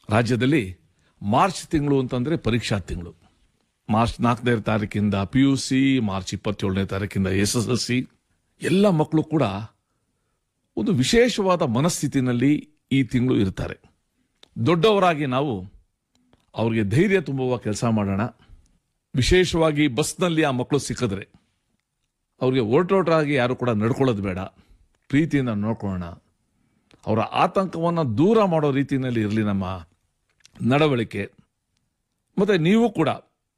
ರಾಜ್ಯದಲ್ಲಿ ಮಾರ್ಚ್ ತಿಂಗಳು ಅಂತಂದ್ರೆ ಪರೀಕ್ಷಾ ತಿಂಗಳು ಮಾರ್ಚ್ ನಾಲ್ಕನೇ ತಾರೀಕಿಂದ ಪಿ ಯು ಸಿ ಮಾರ್ಚ್ ಇಪ್ಪತ್ತೇಳನೇ ತಾರೀಕಿಂದ ಎಸ್ ಎಸ್ ಎಲ್ ಸಿ ಎಲ್ಲ ಮಕ್ಕಳು ಕೂಡ ಒಂದು ವಿಶೇಷವಾದ ಮನಸ್ಥಿತಿನಲ್ಲಿ ಈ ತಿಂಗಳು ಇರ್ತಾರೆ ದೊಡ್ಡವರಾಗಿ ನಾವು ಅವ್ರಿಗೆ ಧೈರ್ಯ ತುಂಬುವ ಕೆಲಸ ಮಾಡೋಣ ವಿಶೇಷವಾಗಿ ಬಸ್ನಲ್ಲಿ ಆ ಮಕ್ಕಳು ಸಿಕ್ಕಿದ್ರೆ ಅವ್ರಿಗೆ ಒರಟೊರಟಾಗಿ ಯಾರು ಕೂಡ ನಡ್ಕೊಳ್ಳೋದು ಬೇಡ ಪ್ರೀತಿಯಿಂದ ನೋಡ್ಕೊಳ್ಳೋಣ ಅವರ ಆತಂಕವನ್ನು ದೂರ ಮಾಡೋ ರೀತಿಯಲ್ಲಿ ಇರಲಿ ನಮ್ಮ ನಡವಳಿಕೆ ಮತ್ತೆ ನೀವು ಕೂಡ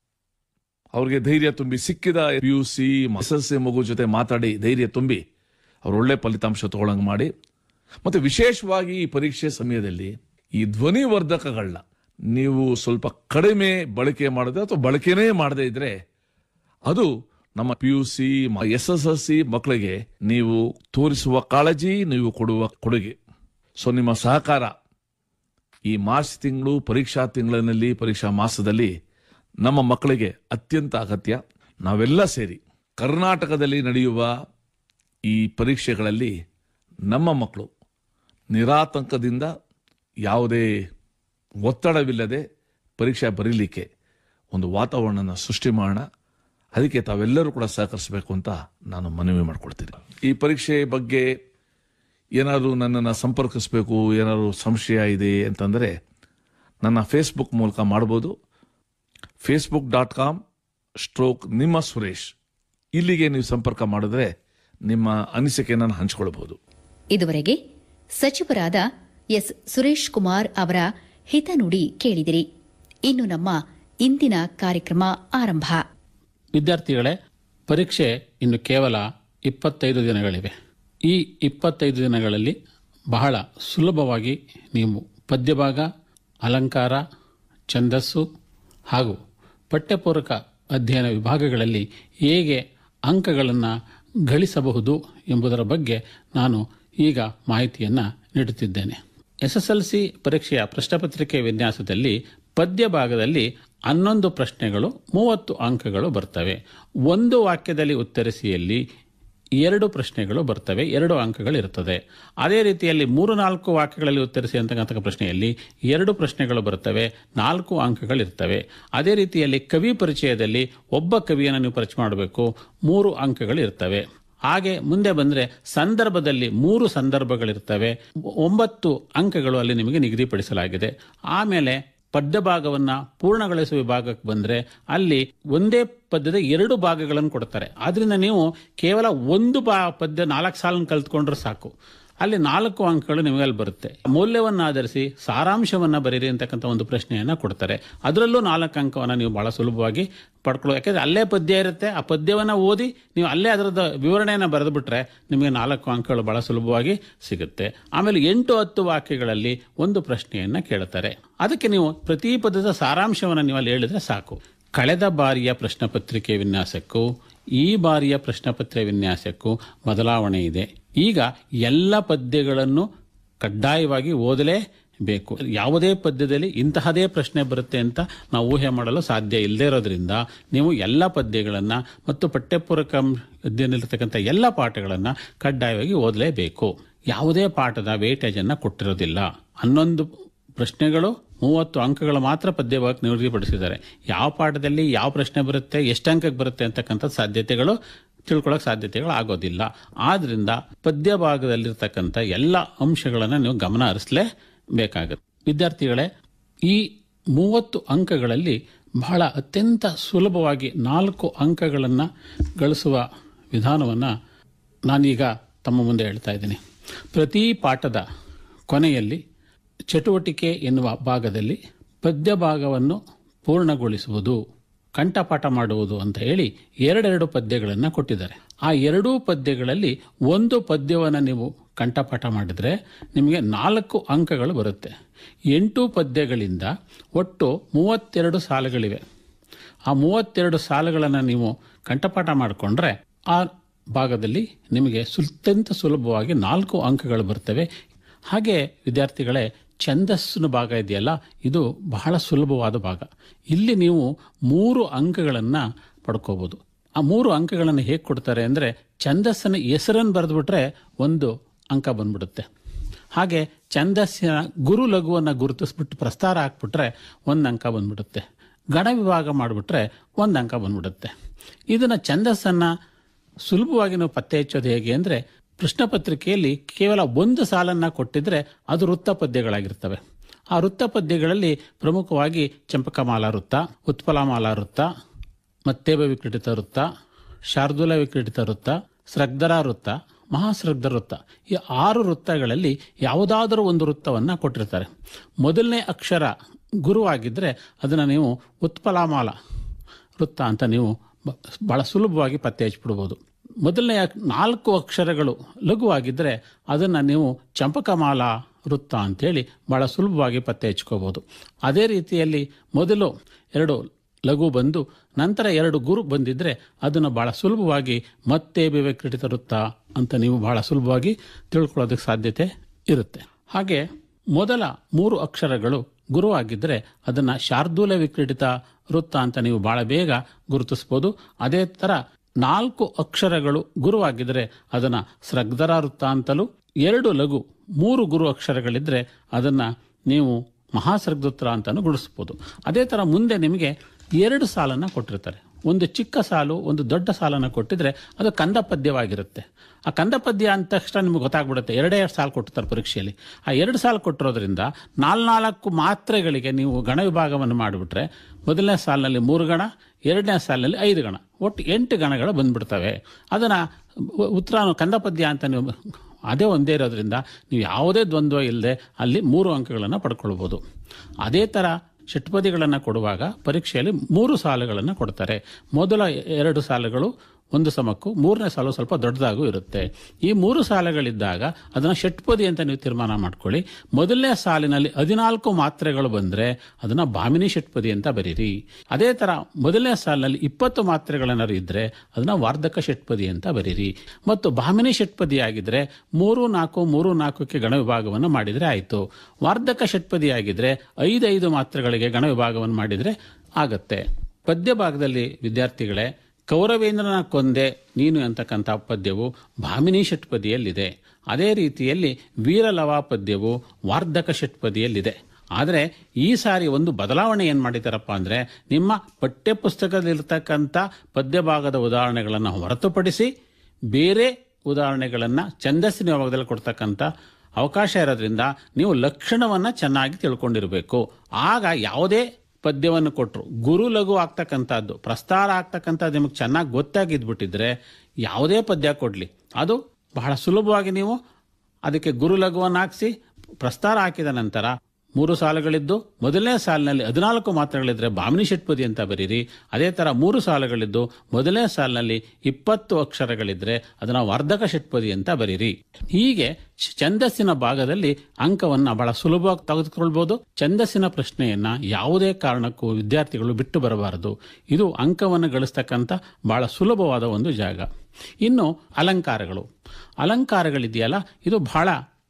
ಅವ್ರಿಗೆ ಧೈರ್ಯ ತುಂಬಿ ಸಿಕ್ಕಿದ P U C S L C ಮಗು ಜೊತೆ ಮಾತಾಡಿ ಧೈರ್ಯ ತುಂಬಿ ಅವ್ರು ಒಳ್ಳೆ ಫಲಿತಾಂಶ ತಗೊಳಂಗೆ ಮಾಡಿ ಮತ್ತೆ ವಿಶೇಷವಾಗಿ ಈ ಪರೀಕ್ಷೆ ಸಮಯದಲ್ಲಿ ಈ ಧ್ವನಿವರ್ಧಕಗಳನ್ನ ನೀವು ಸ್ವಲ್ಪ ಕಡಿಮೆ ಬಳಕೆ ಮಾಡಿದ್ರೆ ಅಥವಾ ಬಳಕೆನೇ ಮಾಡದೇ ಇದ್ರೆ ಅದು ನಮ್ಮ P U C S S L C ಮಕ್ಕಳಿಗೆ ನೀವು ತೋರಿಸುವ ಕಾಳಜಿ ನೀವು ಕೊಡುವ ಕೊಡುಗೆ ಸೊ ನಿಮ್ಮ ಸಹಕಾರ ಈ ಮಾರ್ಚ್ ತಿಂಗಳು ಪರೀಕ್ಷಾ ತಿಂಗಳಿನಲ್ಲಿ ಪರೀಕ್ಷಾ ಮಾಸದಲ್ಲಿ ನಮ್ಮ ಮಕ್ಕಳಿಗೆ ಅತ್ಯಂತ ಅಗತ್ಯ ನಾವೆಲ್ಲ ಸೇರಿ ಕರ್ನಾಟಕದಲ್ಲಿ ನಡೆಯುವ ಈ ಪರೀಕ್ಷೆಗಳಲ್ಲಿ ನಮ್ಮ ಮಕ್ಕಳು ನಿರಾತಂಕದಿಂದ ಯಾವುದೇ ಒತ್ತಡವಿಲ್ಲದೆ ಪರೀಕ್ಷೆ ಬರೀಲಿಕ್ಕೆ ಒಂದು ವಾತಾವರಣನ ಸೃಷ್ಟಿ ಮಾಡೋಣ ಅದಕ್ಕೆ ತಾವೆಲ್ಲರೂ ಕೂಡ ಸಹಕರಿಸಬೇಕು ಅಂತ ನಾನು ಮನವಿ ಮಾಡ್ಕೊಳ್ತೀನಿ ಈ ಪರೀಕ್ಷೆ ಬಗ್ಗೆ ಏನಾದರೂ ನನ್ನನ್ನು ಸಂಪರ್ಕಿಸಬೇಕು ಏನಾದರೂ ಸಂಶಯ ಇದೆ ಅಂತಂದರೆ ನನ್ನ ಫೇಸ್ಬುಕ್ ಮೂಲಕ ಮಾಡ್ಬೋದು ಫೇಸ್ಬುಕ್ ಡಾಟ್ ಕಾಮ್ ಸ್ಟ್ರೋಕ್ ನಿಮ್ಮ ಸುರೇಶ್ ಇಲ್ಲಿಗೆ ನೀವು ಸಂಪರ್ಕ ಮಾಡಿದ್ರೆ ನಿಮ್ಮ ಅನಿಸಿಕೆಯನ್ನು ಹಂಚಿಕೊಳ್ಬಹುದು ಇದುವರೆಗೆ ಸಚಿವರಾದ ಎಸ್ ಸುರೇಶ್ ಕುಮಾರ್ ಅವರ ಹಿತನುಡಿ ಕೇಳಿದಿರಿ ಇನ್ನು ನಮ್ಮ ಇಂದಿನ ಕಾರ್ಯಕ್ರಮ ಆರಂಭ ವಿದ್ಯಾರ್ಥಿಗಳೇ ಪರೀಕ್ಷೆ ಇನ್ನು ಕೇವಲ ಇಪ್ಪತ್ತೈದು ದಿನಗಳಿವೆ ಈ ಇಪ್ಪತ್ತೈದು ದಿನಗಳಲ್ಲಿ ಬಹಳ ಸುಲಭವಾಗಿ ನೀವು ಪದ್ಯಭಾಗ ಅಲಂಕಾರ ಛಂದಸ್ಸು ಹಾಗೂ ಪಠ್ಯಪೂರಕ ಅಧ್ಯಯನ ವಿಭಾಗಗಳಲ್ಲಿ ಹೇಗೆ ಅಂಕಗಳನ್ನು ಗಳಿಸಬಹುದು ಎಂಬುದರ ಬಗ್ಗೆ ನಾನು ಈಗ ಮಾಹಿತಿಯನ್ನು ನೀಡುತ್ತಿದ್ದೇನೆ ಎಸ್ಎಸ್ಎಲ್ಸಿ ಪರೀಕ್ಷೆಯ ಪ್ರಶ್ನಪತ್ರಿಕೆ ವಿನ್ಯಾಸದಲ್ಲಿ ಪದ್ಯ ಭಾಗದಲ್ಲಿ ಹನ್ನೊಂದು ಪ್ರಶ್ನೆಗಳು ಮೂವತ್ತು ಅಂಕಗಳು ಬರ್ತವೆ ಒಂದು ವಾಕ್ಯದಲ್ಲಿ ಉತ್ತರಿಸಿಯಲ್ಲಿ ಎರಡು ಪ್ರಶ್ನೆಗಳು ಬರ್ತವೆ ಎರಡು ಅಂಕಗಳು ಇರುತ್ತದೆ ಅದೇ ರೀತಿಯಲ್ಲಿ ಮೂರು ನಾಲ್ಕು ವಾಕ್ಯಗಳಲ್ಲಿ ಉತ್ತರಿಸಿ ಅಂತಕ್ಕಂಥ ಪ್ರಶ್ನೆಯಲ್ಲಿ ಎರಡು ಪ್ರಶ್ನೆಗಳು ಬರ್ತವೆ ನಾಲ್ಕು ಅಂಕಗಳಿರ್ತವೆ ಅದೇ ರೀತಿಯಲ್ಲಿ ಕವಿ ಪರಿಚಯದಲ್ಲಿ ಒಬ್ಬ ಕವಿಯನ್ನು ನೀವು ಪರಿಚಯ ಮಾಡಬೇಕು ಮೂರು ಅಂಕಗಳು ಇರ್ತವೆ ಹಾಗೆ ಮುಂದೆ ಬಂದರೆ ಸಂದರ್ಭದಲ್ಲಿ ಮೂರು ಸಂದರ್ಭಗಳಿರ್ತವೆ ಒಂಬತ್ತು ಅಂಕಗಳು ಅಲ್ಲಿ ನಿಮಗೆ ನಿಗದಿಪಡಿಸಲಾಗಿದೆ ಆಮೇಲೆ ಪದ್ಯ ಭಾಗವನ್ನ ಪೂರ್ಣಗೊಳಿಸುವ ವಿಭಾಗಕ್ಕೆ ಬಂದ್ರೆ ಅಲ್ಲಿ ಒಂದೇ ಪದ್ಯದ ಎರಡು ಭಾಗಗಳನ್ನು ಕೊಡ್ತಾರೆ ಆದ್ರಿಂದ ನೀವು ಕೇವಲ ಒಂದು ಬಾ ಪದ್ಯ ನಾಲ್ಕು ಸಾಲನ್ನು ಕಲ್ತ್ಕೊಂಡ್ರೆ ಸಾಕು ಅಲ್ಲಿ ನಾಲ್ಕು ಅಂಕಗಳು ನಿಮಗೆ ಅಲ್ಲಿ ಬರುತ್ತೆ ಮೌಲ್ಯವನ್ನು ಆಧರಿಸಿ ಸಾರಾಂಶವನ್ನ ಬರೀರಿ ಅಂತಕ್ಕಂಥ ಒಂದು ಪ್ರಶ್ನೆಯನ್ನ ಕೊಡ್ತಾರೆ ಅದರಲ್ಲೂ ನಾಲ್ಕು ಅಂಕವನ್ನು ನೀವು ಬಹಳ ಸುಲಭವಾಗಿ ಪಡ್ಕೊಳ್ಳೋ ಯಾಕಂದ್ರೆ ಅಲ್ಲೇ ಪದ್ಯ ಇರುತ್ತೆ ಆ ಪದ್ಯವನ್ನ ಓದಿ ನೀವು ಅಲ್ಲೇ ಅದರದ ವಿವರಣೆಯನ್ನು ಬರೆದು ಬಿಟ್ರೆ ನಿಮಗೆ ನಾಲ್ಕು ಅಂಕಗಳು ಬಹಳ ಸುಲಭವಾಗಿ ಸಿಗುತ್ತೆ ಆಮೇಲೆ ಎಂಟು ಹತ್ತು ವಾಕ್ಯಗಳಲ್ಲಿ ಒಂದು ಪ್ರಶ್ನೆಯನ್ನ ಕೇಳುತ್ತಾರೆ ಅದಕ್ಕೆ ನೀವು ಪ್ರತಿ ಪದ್ಯದ ಸಾರಾಂಶವನ್ನು ನೀವು ಅಲ್ಲಿ ಹೇಳಿದ್ರೆ ಸಾಕು ಕಳೆದ ಬಾರಿಯ ಪ್ರಶ್ನೆ ಪತ್ರಿಕೆ ವಿನ್ಯಾಸಕ್ಕೂ ಈ ಬಾರಿಯ ಪ್ರಶ್ನಪತ್ರೆ ವಿನ್ಯಾಸಕ್ಕೂ ಬದಲಾವಣೆ ಇದೆ ಈಗ ಎಲ್ಲ ಪದ್ಯಗಳನ್ನು ಕಡ್ಡಾಯವಾಗಿ ಓದಲೇಬೇಕು ಯಾವುದೇ ಪದ್ಯದಲ್ಲಿ ಇಂತಹದೇ ಪ್ರಶ್ನೆ ಬರುತ್ತೆ ಅಂತ ನಾವು ಊಹೆ ಮಾಡಲು ಸಾಧ್ಯ ಇಲ್ಲದೇ ಇರೋದ್ರಿಂದ ನೀವು ಎಲ್ಲ ಪದ್ಯಗಳನ್ನು ಮತ್ತು ಪಠ್ಯಪೂರಕ ಅಧ್ಯಯನದಲ್ಲಿರ್ತಕ್ಕಂಥ ಎಲ್ಲ ಪಾಠಗಳನ್ನು ಕಡ್ಡಾಯವಾಗಿ ಓದಲೇಬೇಕು ಯಾವುದೇ ಪಾಠದ ವೇಟೇಜನ್ನು ಕೊಟ್ಟಿರೋದಿಲ್ಲ ಹನ್ನೊಂದು ಪ್ರಶ್ನೆಗಳು ಮೂವತ್ತು ಅಂಕಗಳು ಮಾತ್ರ ಪದ್ಯವಾಗಿ ನಿಗದಿಪಡಿಸಿದ್ದಾರೆ ಯಾವ ಪಾಠದಲ್ಲಿ ಯಾವ ಪ್ರಶ್ನೆ ಬರುತ್ತೆ ಎಷ್ಟು ಅಂಕಕ್ಕೆ ಬರುತ್ತೆ ಅಂತಕ್ಕಂಥ ಸಾಧ್ಯತೆಗಳು ತಿಳ್ಕೊಳ್ಳೋಕೆ ಸಾಧ್ಯತೆಗಳು ಆಗೋದಿಲ್ಲ ಆದ್ರಿಂದ ಪದ್ಯ ಭಾಗದಲ್ಲಿರ್ತಕ್ಕಂಥ ಎಲ್ಲ ಅಂಶಗಳನ್ನು ನೀವು ಗಮನ ಹರಿಸಲೇಬೇಕಾಗುತ್ತೆ ವಿದ್ಯಾರ್ಥಿಗಳೇ ಈ ಮೂವತ್ತು ಅಂಕಗಳಲ್ಲಿ ಬಹಳ ಅತ್ಯಂತ ಸುಲಭವಾಗಿ ನಾಲ್ಕು ಅಂಕಗಳನ್ನು ಗಳಿಸುವ ವಿಧಾನವನ್ನು ನಾನೀಗ ತಮ್ಮ ಮುಂದೆ ಹೇಳ್ತಾ ಇದ್ದೀನಿ ಪ್ರತಿ ಪಾಠದ ಕೊನೆಯಲ್ಲಿ ಚಟುವಟಿಕೆ ಎನ್ನುವ ಭಾಗದಲ್ಲಿ ಪದ್ಯ ಭಾಗವನ್ನು ಪೂರ್ಣಗೊಳಿಸುವುದು ಕಂಠಪಾಠ ಮಾಡುವುದು ಅಂತ ಹೇಳಿ ಎರಡೆರಡು ಪದ್ಯಗಳನ್ನು ಕೊಟ್ಟಿದ್ದಾರೆ ಆ ಎರಡೂ ಪದ್ಯಗಳಲ್ಲಿ ಒಂದು ಪದ್ಯವನ್ನು ನೀವು ಕಂಠಪಾಠ ಮಾಡಿದರೆ ನಿಮಗೆ ನಾಲ್ಕು ಅಂಕಗಳು ಬರುತ್ತೆ ಎಂಟು ಪದ್ಯಗಳಿಂದ ಒಟ್ಟು ಮೂವತ್ತೆರಡು ಸಾಲುಗಳಿವೆ ಆ ಮೂವತ್ತೆರಡು ಸಾಲುಗಳನ್ನು ನೀವು ಕಂಠಪಾಠ ಮಾಡಿಕೊಂಡ್ರೆ ಆ ಭಾಗದಲ್ಲಿ ನಿಮಗೆ ಅತ್ಯಂತ ಸುಲಭವಾಗಿ ನಾಲ್ಕು ಅಂಕಗಳು ಬರ್ತವೆ ಹಾಗೆ ವಿದ್ಯಾರ್ಥಿಗಳೇ ಛಂದಸ್ಸಿನ ಭಾಗ ಇದೆಯಲ್ಲ ಇದು ಬಹಳ ಸುಲಭವಾದ ಭಾಗ ಇಲ್ಲಿ ನೀವು ಮೂರು ಅಂಕಗಳನ್ನು ಪಡ್ಕೋಬಹುದು ಆ ಮೂರು ಅಂಕಗಳನ್ನು ಹೇಗೆ ಕೊಡ್ತಾರೆ ಅಂದರೆ ಛಂದಸ್ಸನ ಹೆಸರನ್ನು ಬರೆದುಬಿಟ್ರೆ ಒಂದು ಅಂಕ ಬಂದ್ಬಿಡುತ್ತೆ ಹಾಗೆ ಛಂದಸ್ಸಿನ ಗುರು ಲಘುವನ್ನು ಗುರುತಿಸ್ಬಿಟ್ಟು ಪ್ರಸ್ತಾರ ಹಾಕ್ಬಿಟ್ರೆ ಒಂದು ಅಂಕ ಬಂದ್ಬಿಡುತ್ತೆ ಗಣ ವಿಭಾಗ ಮಾಡಿಬಿಟ್ರೆ ಒಂದು ಅಂಕ ಬಂದ್ಬಿಡುತ್ತೆ ಇದನ್ನು ಛಂದಸ್ಸನ್ನು ಸುಲಭವಾಗಿ ನಾವು ಪತ್ತೆ ಹಚ್ಚೋದು ಹೇಗೆ ಅಂದರೆ ಪ್ರಶ್ನೆ ಪತ್ರಿಕೆಯಲ್ಲಿ ಕೇವಲ ಒಂದು ಸಾಲನ್ನು ಕೊಟ್ಟಿದ್ರೆ ಅದು ವೃತ್ತ ಪದ್ಯಗಳಾಗಿರ್ತವೆ ಆ ವೃತ್ತ ಪದ್ಯಗಳಲ್ಲಿ ಪ್ರಮುಖವಾಗಿ ಚಂಪಕಮಾಲಾ ವೃತ್ತ ಉತ್ಪಲಮಾಲಾ ವೃತ್ತ ಮತ್ತೇಬ ವಿಕ್ರೀಡಿತ ವೃತ್ತ ಶಾರ್ದೂಲ ವಿಕ್ರೀಡಿತ ವೃತ್ತ ಸ್ರಗ್ಧರ ವೃತ್ತ ಮಹಾಸ್ರಗ್ಧ ವೃತ್ತ ಈ ಆರು ವೃತ್ತಗಳಲ್ಲಿ ಯಾವುದಾದರೂ ಒಂದು ವೃತ್ತವನ್ನು ಕೊಟ್ಟಿರ್ತಾರೆ ಮೊದಲನೇ ಅಕ್ಷರ ಗುರುವಾಗಿದ್ದರೆ ಅದನ್ನು ನೀವು ಉತ್ಪಲಮಾಲ ವೃತ್ತ ಅಂತ ನೀವು ಬ- ಬಹಳ ಸುಲಭವಾಗಿ ಪತ್ತೆ ಹಚ್ಬಿಡ್ಬೋದು ಮೊದಲನೇ ನಾಲ್ಕು ಅಕ್ಷರಗಳು ಲಘುವಾಗಿದ್ದರೆ ಅದನ್ನು ನೀವು ಚಂಪಕಮಾಲಾ ವೃತ್ತ ಅಂತೇಳಿ ಬಹಳ ಸುಲಭವಾಗಿ ಪತ್ತೆ ಹಚ್ಕೋಬೋದು ಅದೇ ರೀತಿಯಲ್ಲಿ ಮೊದಲು ಎರಡು ಲಘು ಬಂದು ನಂತರ ಎರಡು ಗುರು ಬಂದಿದ್ದರೆ ಅದನ್ನು ಬಹಳ ಸುಲಭವಾಗಿ ಮತ್ತೆ ವಿವೇಕೃಡಿತ ವೃತ್ತ ಅಂತ ನೀವು ಬಹಳ ಸುಲಭವಾಗಿ ತಿಳ್ಕೊಳ್ಳೋದಕ್ಕೆ ಸಾಧ್ಯತೆ ಇರುತ್ತೆ ಹಾಗೆ ಮೊದಲ ಮೂರು ಅಕ್ಷರಗಳು ಗುರುವಾಗಿದ್ದರೆ ಅದನ್ನು ಶಾರ್ದೂಲ ವಿಕ್ರೀಡಿತ ವೃತ್ತ ಅಂತ ನೀವು ಬಹಳ ಬೇಗ ಗುರುತಿಸ್ಬೋದು ಅದೇ ಥರ ನಾಲ್ಕು ಅಕ್ಷರಗಳು ಗುರುವಾಗಿದ್ದರೆ ಅದನ್ನು ಸ್ರಗ್ಧರ ವೃತ್ತ ಅಂತಲೂ ಎರಡು ಲಘು ಮೂರು ಗುರು ಅಕ್ಷರಗಳಿದ್ದರೆ ಅದನ್ನು ನೀವು ಮಹಾಸರ್ಗದೂತ್ರ ಅಂತಲೂ ಗುರುತಿಸ್ಬೋದು ಅದೇ ಥರ ಮುಂದೆ ನಿಮಗೆ ಎರಡು ಸಾಲನ್ನು ಕೊಟ್ಟಿರ್ತಾರೆ ಒಂದು ಚಿಕ್ಕ ಸಾಲು ಒಂದು ದೊಡ್ಡ ಸಾಲನ್ನು ಕೊಟ್ಟಿದ್ರೆ ಅದು ಕಂದ ಪದ್ಯವಾಗಿರುತ್ತೆ ಆ ಕಂದ ಪದ್ಯ ಅಂದ ತಕ್ಷಣ ನಿಮಗೆ ಗೊತ್ತಾಗ್ಬಿಡುತ್ತೆ ಎರಡೇ ಎರಡು ಸಾಲು ಕೊಟ್ಟಿರ್ತಾರೆ ಪರೀಕ್ಷೆಯಲ್ಲಿ ಆ ಎರಡು ಸಾಲು ಕೊಟ್ಟಿರೋದ್ರಿಂದ ನಾಲ್ನಾಲ್ಕು ಮಾತ್ರೆಗಳಿಗೆ ನೀವು ಗಣ ವಿಭಾಗವನ್ನು ಮಾಡಿಬಿಟ್ರೆ ಮೊದಲನೇ ಸಾಲಿನಲ್ಲಿ ಮೂರು ಗಣ ಎರಡನೇ ಸಾಲಿನಲ್ಲಿ ಐದು ಗಣ ಒಟ್ಟು ಎಂಟು ಗಣಗಳು ಬಂದ್ಬಿಡ್ತವೆ ಅದನ್ನು ಉತ್ತರ ಕಂದ ಪದ್ಯ ಅಂತ ನೀವು ಅದೇ ಒಂದೇ ಇರೋದ್ರಿಂದ ನೀವು ಯಾವುದೇ ದ್ವಂದ್ವ ಇಲ್ಲದೆ ಅಲ್ಲಿ ಮೂರು ಅಂಕಗಳನ್ನು ಪಡ್ಕೊಳ್ಬೋದು ಅದೇ ಥರ ಷಟ್ಪದಿಗಳನ್ನು ಕೊಡುವಾಗ ಪರೀಕ್ಷೆಯಲ್ಲಿ ಮೂರು ಸಾಲುಗಳನ್ನು ಕೊಡ್ತಾರೆ ಮೊದಲ ಎರಡು ಸಾಲುಗಳು ಒಂದು ಸಮಕ್ಕೂ ಮೂರನೇ ಸಾಲು ಸ್ವಲ್ಪ ದೊಡ್ಡದಾಗೂ ಇರುತ್ತೆ ಈ ಮೂರು ಸಾಲುಗಳಿದ್ದಾಗ ಅದನ್ನು ಷಟ್ಪದಿ ಅಂತ ನೀವು ತೀರ್ಮಾನ ಮಾಡ್ಕೊಳ್ಳಿ ಮೊದಲನೇ ಸಾಲಿನಲ್ಲಿ ಹದಿನಾಲ್ಕು ಮಾತ್ರೆಗಳು ಬಂದರೆ ಅದನ್ನು ಭಾಮಿನಿ ಷಟ್ಪದಿ ಅಂತ ಬರೀರಿ ಅದೇ ಥರ ಮೊದಲನೇ ಸಾಲಿನಲ್ಲಿ ಇಪ್ಪತ್ತು ಮಾತ್ರೆಗಳೇನಾದ್ರು ಇದ್ದರೆ ಅದನ್ನು ವಾರ್ಧಕ ಷಟ್ಪದಿ ಅಂತ ಬರೀರಿ ಮತ್ತು ಭಾಮಿನಿ ಷಟ್ಪದಿ ಆಗಿದ್ರೆ ಮೂರು ನಾಲ್ಕು ಮೂರು ನಾಲ್ಕಕ್ಕೆ ಗಣ ವಿಭಾಗವನ್ನು ಮಾಡಿದರೆ ಆಯಿತು ವಾರ್ಧಕ ಷಟ್ಪದಿ ಆಗಿದ್ರೆ ಐದೈದು ಮಾತ್ರೆಗಳಿಗೆ ಗಣ ವಿಭಾಗವನ್ನು ಮಾಡಿದರೆ ಆಗತ್ತೆ ಪದ್ಯ ಭಾಗದಲ್ಲಿ ವಿದ್ಯಾರ್ಥಿಗಳೇ ಕೌರವೇಂದ್ರನ ಕೊಂದೆ ನೀನು ಅಂತಕ್ಕಂಥ ಪದ್ಯವು ಭಾಮಿನಿ ಷಟ್ಪದಿಯಲ್ಲಿದೆ ಅದೇ ರೀತಿಯಲ್ಲಿ ವೀರಲವ ಪದ್ಯವು ವಾರ್ಧಕ ಷಟ್ಪದಿಯಲ್ಲಿದೆ ಆದರೆ ಈ ಸಾರಿ ಒಂದು ಬದಲಾವಣೆ ಏನು ಮಾಡಿದ್ದಾರಪ್ಪ ಅಂದರೆ ನಿಮ್ಮ ಪಠ್ಯಪುಸ್ತಕದಲ್ಲಿರ್ತಕ್ಕಂಥ ಪದ್ಯ ಭಾಗದ ಉದಾಹರಣೆಗಳನ್ನು ಹೊರತುಪಡಿಸಿ ಬೇರೆ ಉದಾಹರಣೆಗಳನ್ನು ಛಂದಸ್ಸಿನ ವಿಭಾಗದಲ್ಲಿ ಕೊಡ್ತಕ್ಕಂಥ ಅವಕಾಶ ಇರೋದ್ರಿಂದ ನೀವು ಲಕ್ಷಣವನ್ನು ಚೆನ್ನಾಗಿ ತಿಳ್ಕೊಂಡಿರಬೇಕು ಆಗ ಯಾವುದೇ ಪದ್ಯವನ್ನು ಕೊಟ್ಟರು ಗುರು ಲಘು ಆಗ್ತಕ್ಕಂಥದ್ದು ಪ್ರಸ್ತಾರ ಆಗ್ತಕ್ಕಂಥದ್ದು ನಿಮಗೆ ಚೆನ್ನಾಗಿ ಗೊತ್ತಾಗಿದ್ಬಿಟ್ಟಿದ್ರೆ ಯಾವುದೇ ಪದ್ಯ ಕೊಡಲಿ ಅದು ಬಹಳ ಸುಲಭವಾಗಿ ನೀವು ಅದಕ್ಕೆ ಗುರು ಲಘುವನ್ನು ಹಾಕಿಸಿ ಪ್ರಸ್ತಾರ ಹಾಕಿದ ನಂತರ ಮೂರು ಸಾಲುಗಳಿದ್ದು ಮೊದಲನೇ ಸಾಲಿನಲ್ಲಿ ಹದಿನಾಲ್ಕು ಮಾತ್ರೆಗಳಿದ್ರೆ ಭಾಮಿನಿ ಷಟ್ಪದಿ ಅಂತ ಬರೀರಿ ಅದೇ ಥರ ಮೂರು ಸಾಲುಗಳಿದ್ದು ಮೊದಲನೇ ಸಾಲಿನಲ್ಲಿ ಇಪ್ಪತ್ತು ಅಕ್ಷರಗಳಿದ್ರೆ ಅದನ್ನು ವರ್ಧಕ ಷಟ್ಪದಿ ಅಂತ ಬರೀರಿ ಹೀಗೆ ಛಂದಸ್ಸಿನ ಭಾಗದಲ್ಲಿ ಅಂಕವನ್ನು ಬಹಳ ಸುಲಭವಾಗಿ ತೆಗೆದುಕೊಳ್ಬೋದು ಛಂದಸ್ಸಿನ ಪ್ರಶ್ನೆಯನ್ನ ಯಾವುದೇ ಕಾರಣಕ್ಕೂ ವಿದ್ಯಾರ್ಥಿಗಳು ಬಿಟ್ಟು ಬರಬಾರದು ಇದು ಅಂಕವನ್ನು ಗಳಿಸ್ತಕ್ಕಂಥ ಬಹಳ ಸುಲಭವಾದ ಒಂದು ಜಾಗ ಇನ್ನು ಅಲಂಕಾರಗಳು ಅಲಂಕಾರಗಳಿದೆಯಲ್ಲ ಇದು ಬಹಳ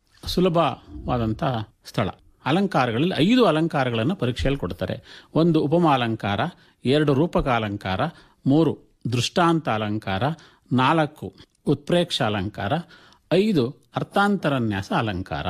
ಸುಲಭವಾದಂಥ ಸ್ಥಳ ಅಲಂಕಾರಗಳಲ್ಲಿ ಐದು ಅಲಂಕಾರಗಳನ್ನು ಪರೀಕ್ಷೆಯಲ್ಲಿ ಕೊಡ್ತಾರೆ ಒಂದು ಉಪಮಾಲಂಕಾರ ಎರಡು ರೂಪಕ ಅಲಂಕಾರ ಮೂರು ದೃಷ್ಟಾಂತ ಅಲಂಕಾರ ನಾಲ್ಕು ಉತ್ಪ್ರೇಕ್ಷ ಅಲಂಕಾರ ಐದು ಅರ್ಥಾಂತರನ್ಯಾಸ ಅಲಂಕಾರ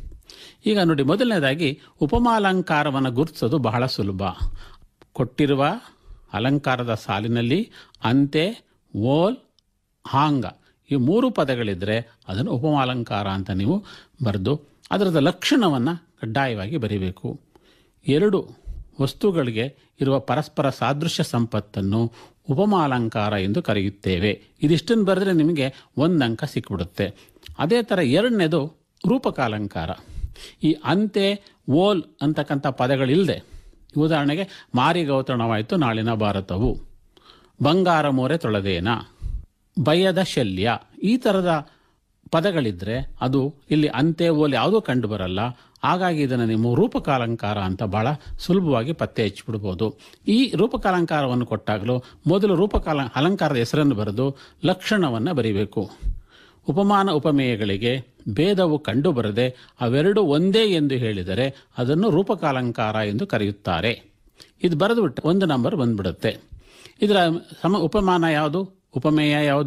ಈಗ ನೋಡಿ ಮೊದಲನೇದಾಗಿ ಉಪಮಾಲಂಕಾರವನ್ನು ಗುರುತಿಸೋದು ಬಹಳ ಸುಲಭ ಕೊಟ್ಟಿರುವ ಅಲಂಕಾರದ ಸಾಲಿನಲ್ಲಿ ಅಂತೆ ಓಲ್ ಹಾಂಗ ಈ ಮೂರು ಪದಗಳಿದ್ದರೆ ಅದನ್ನು ಉಪಮಾಲಂಕಾರ ಅಂತ ನೀವು ಬರೆದು ಅದರದ ಲಕ್ಷಣವನ್ನು ಕಡ್ಡಾಯವಾಗಿ ಬರೀಬೇಕು ಎರಡು ವಸ್ತುಗಳಿಗೆ ಇರುವ ಪರಸ್ಪರ ಸಾದೃಶ್ಯ ಸಂಪತ್ತನ್ನು ಉಪಮಾಲಂಕಾರ ಎಂದು ಕರೆಯುತ್ತೇವೆ ಇದಿಷ್ಟನ್ನು ಬರೆದ್ರೆ ನಿಮಗೆ ಒಂದು ಅಂಕ ಸಿಕ್ಬಿಡುತ್ತೆ ಅದೇ ಥರ ಎರಡನೇದು ರೂಪಕಾಲಂಕಾರ ಈ ಅಂತೆ ಓಲ್ ಅಂತಕ್ಕಂಥ ಪದಗಳಿಲ್ಲದೆ ಉದಾಹರಣೆಗೆ ಮಾರಿಗೌತಣವಾಯಿತು ನಾಳಿನ ಭಾರತವು ಬಂಗಾರ ಮೋರೆ ತೊಳೆದೇನ ಭಯದ ಶಲ್ಯ ಈ ಥರದ ಪದಗಳಿದ್ರೆ ಅದು ಇಲ್ಲಿ ಅಂತೆ ಓಲ್ ಯಾವುದೂ ಕಂಡು ಬರಲ್ಲ ಹಾಗಾಗಿ ಇದನ್ನು ನೀವು ರೂಪಕಾಲಂಕಾರ ಅಂತ ಬಹಳ ಸುಲಭವಾಗಿ ಪತ್ತೆ ಹಚ್ಚಿಬಿಡ್ಬೋದು ಈ ರೂಪಕಾಲಂಕಾರವನ್ನು ಕೊಟ್ಟಾಗಲೂ ಮೊದಲು ರೂಪಕಾಲ ಅಲಂಕಾರದ ಹೆಸರನ್ನು ಬರೆದು ಲಕ್ಷಣವನ್ನು ಬರೀಬೇಕು ಉಪಮಾನ ಉಪಮೇಯಗಳಿಗೆ ಭೇದವು ಕಂಡುಬರದೆ ಅವೆರಡು ಒಂದೇ ಎಂದು ಹೇಳಿದರೆ ಅದನ್ನು ರೂಪಕಾಲಂಕಾರ ಎಂದು ಕರೆಯುತ್ತಾರೆ ಇದು ಬರೆದುಬಿಟ್ಟು ಒಂದು ನಂಬರ್ ಬಂದ್ಬಿಡುತ್ತೆ ಇದರ ಸಮ ಉಪಮಾನ ಯಾವುದು ಉಪಮೇಯ ಯಾವುದು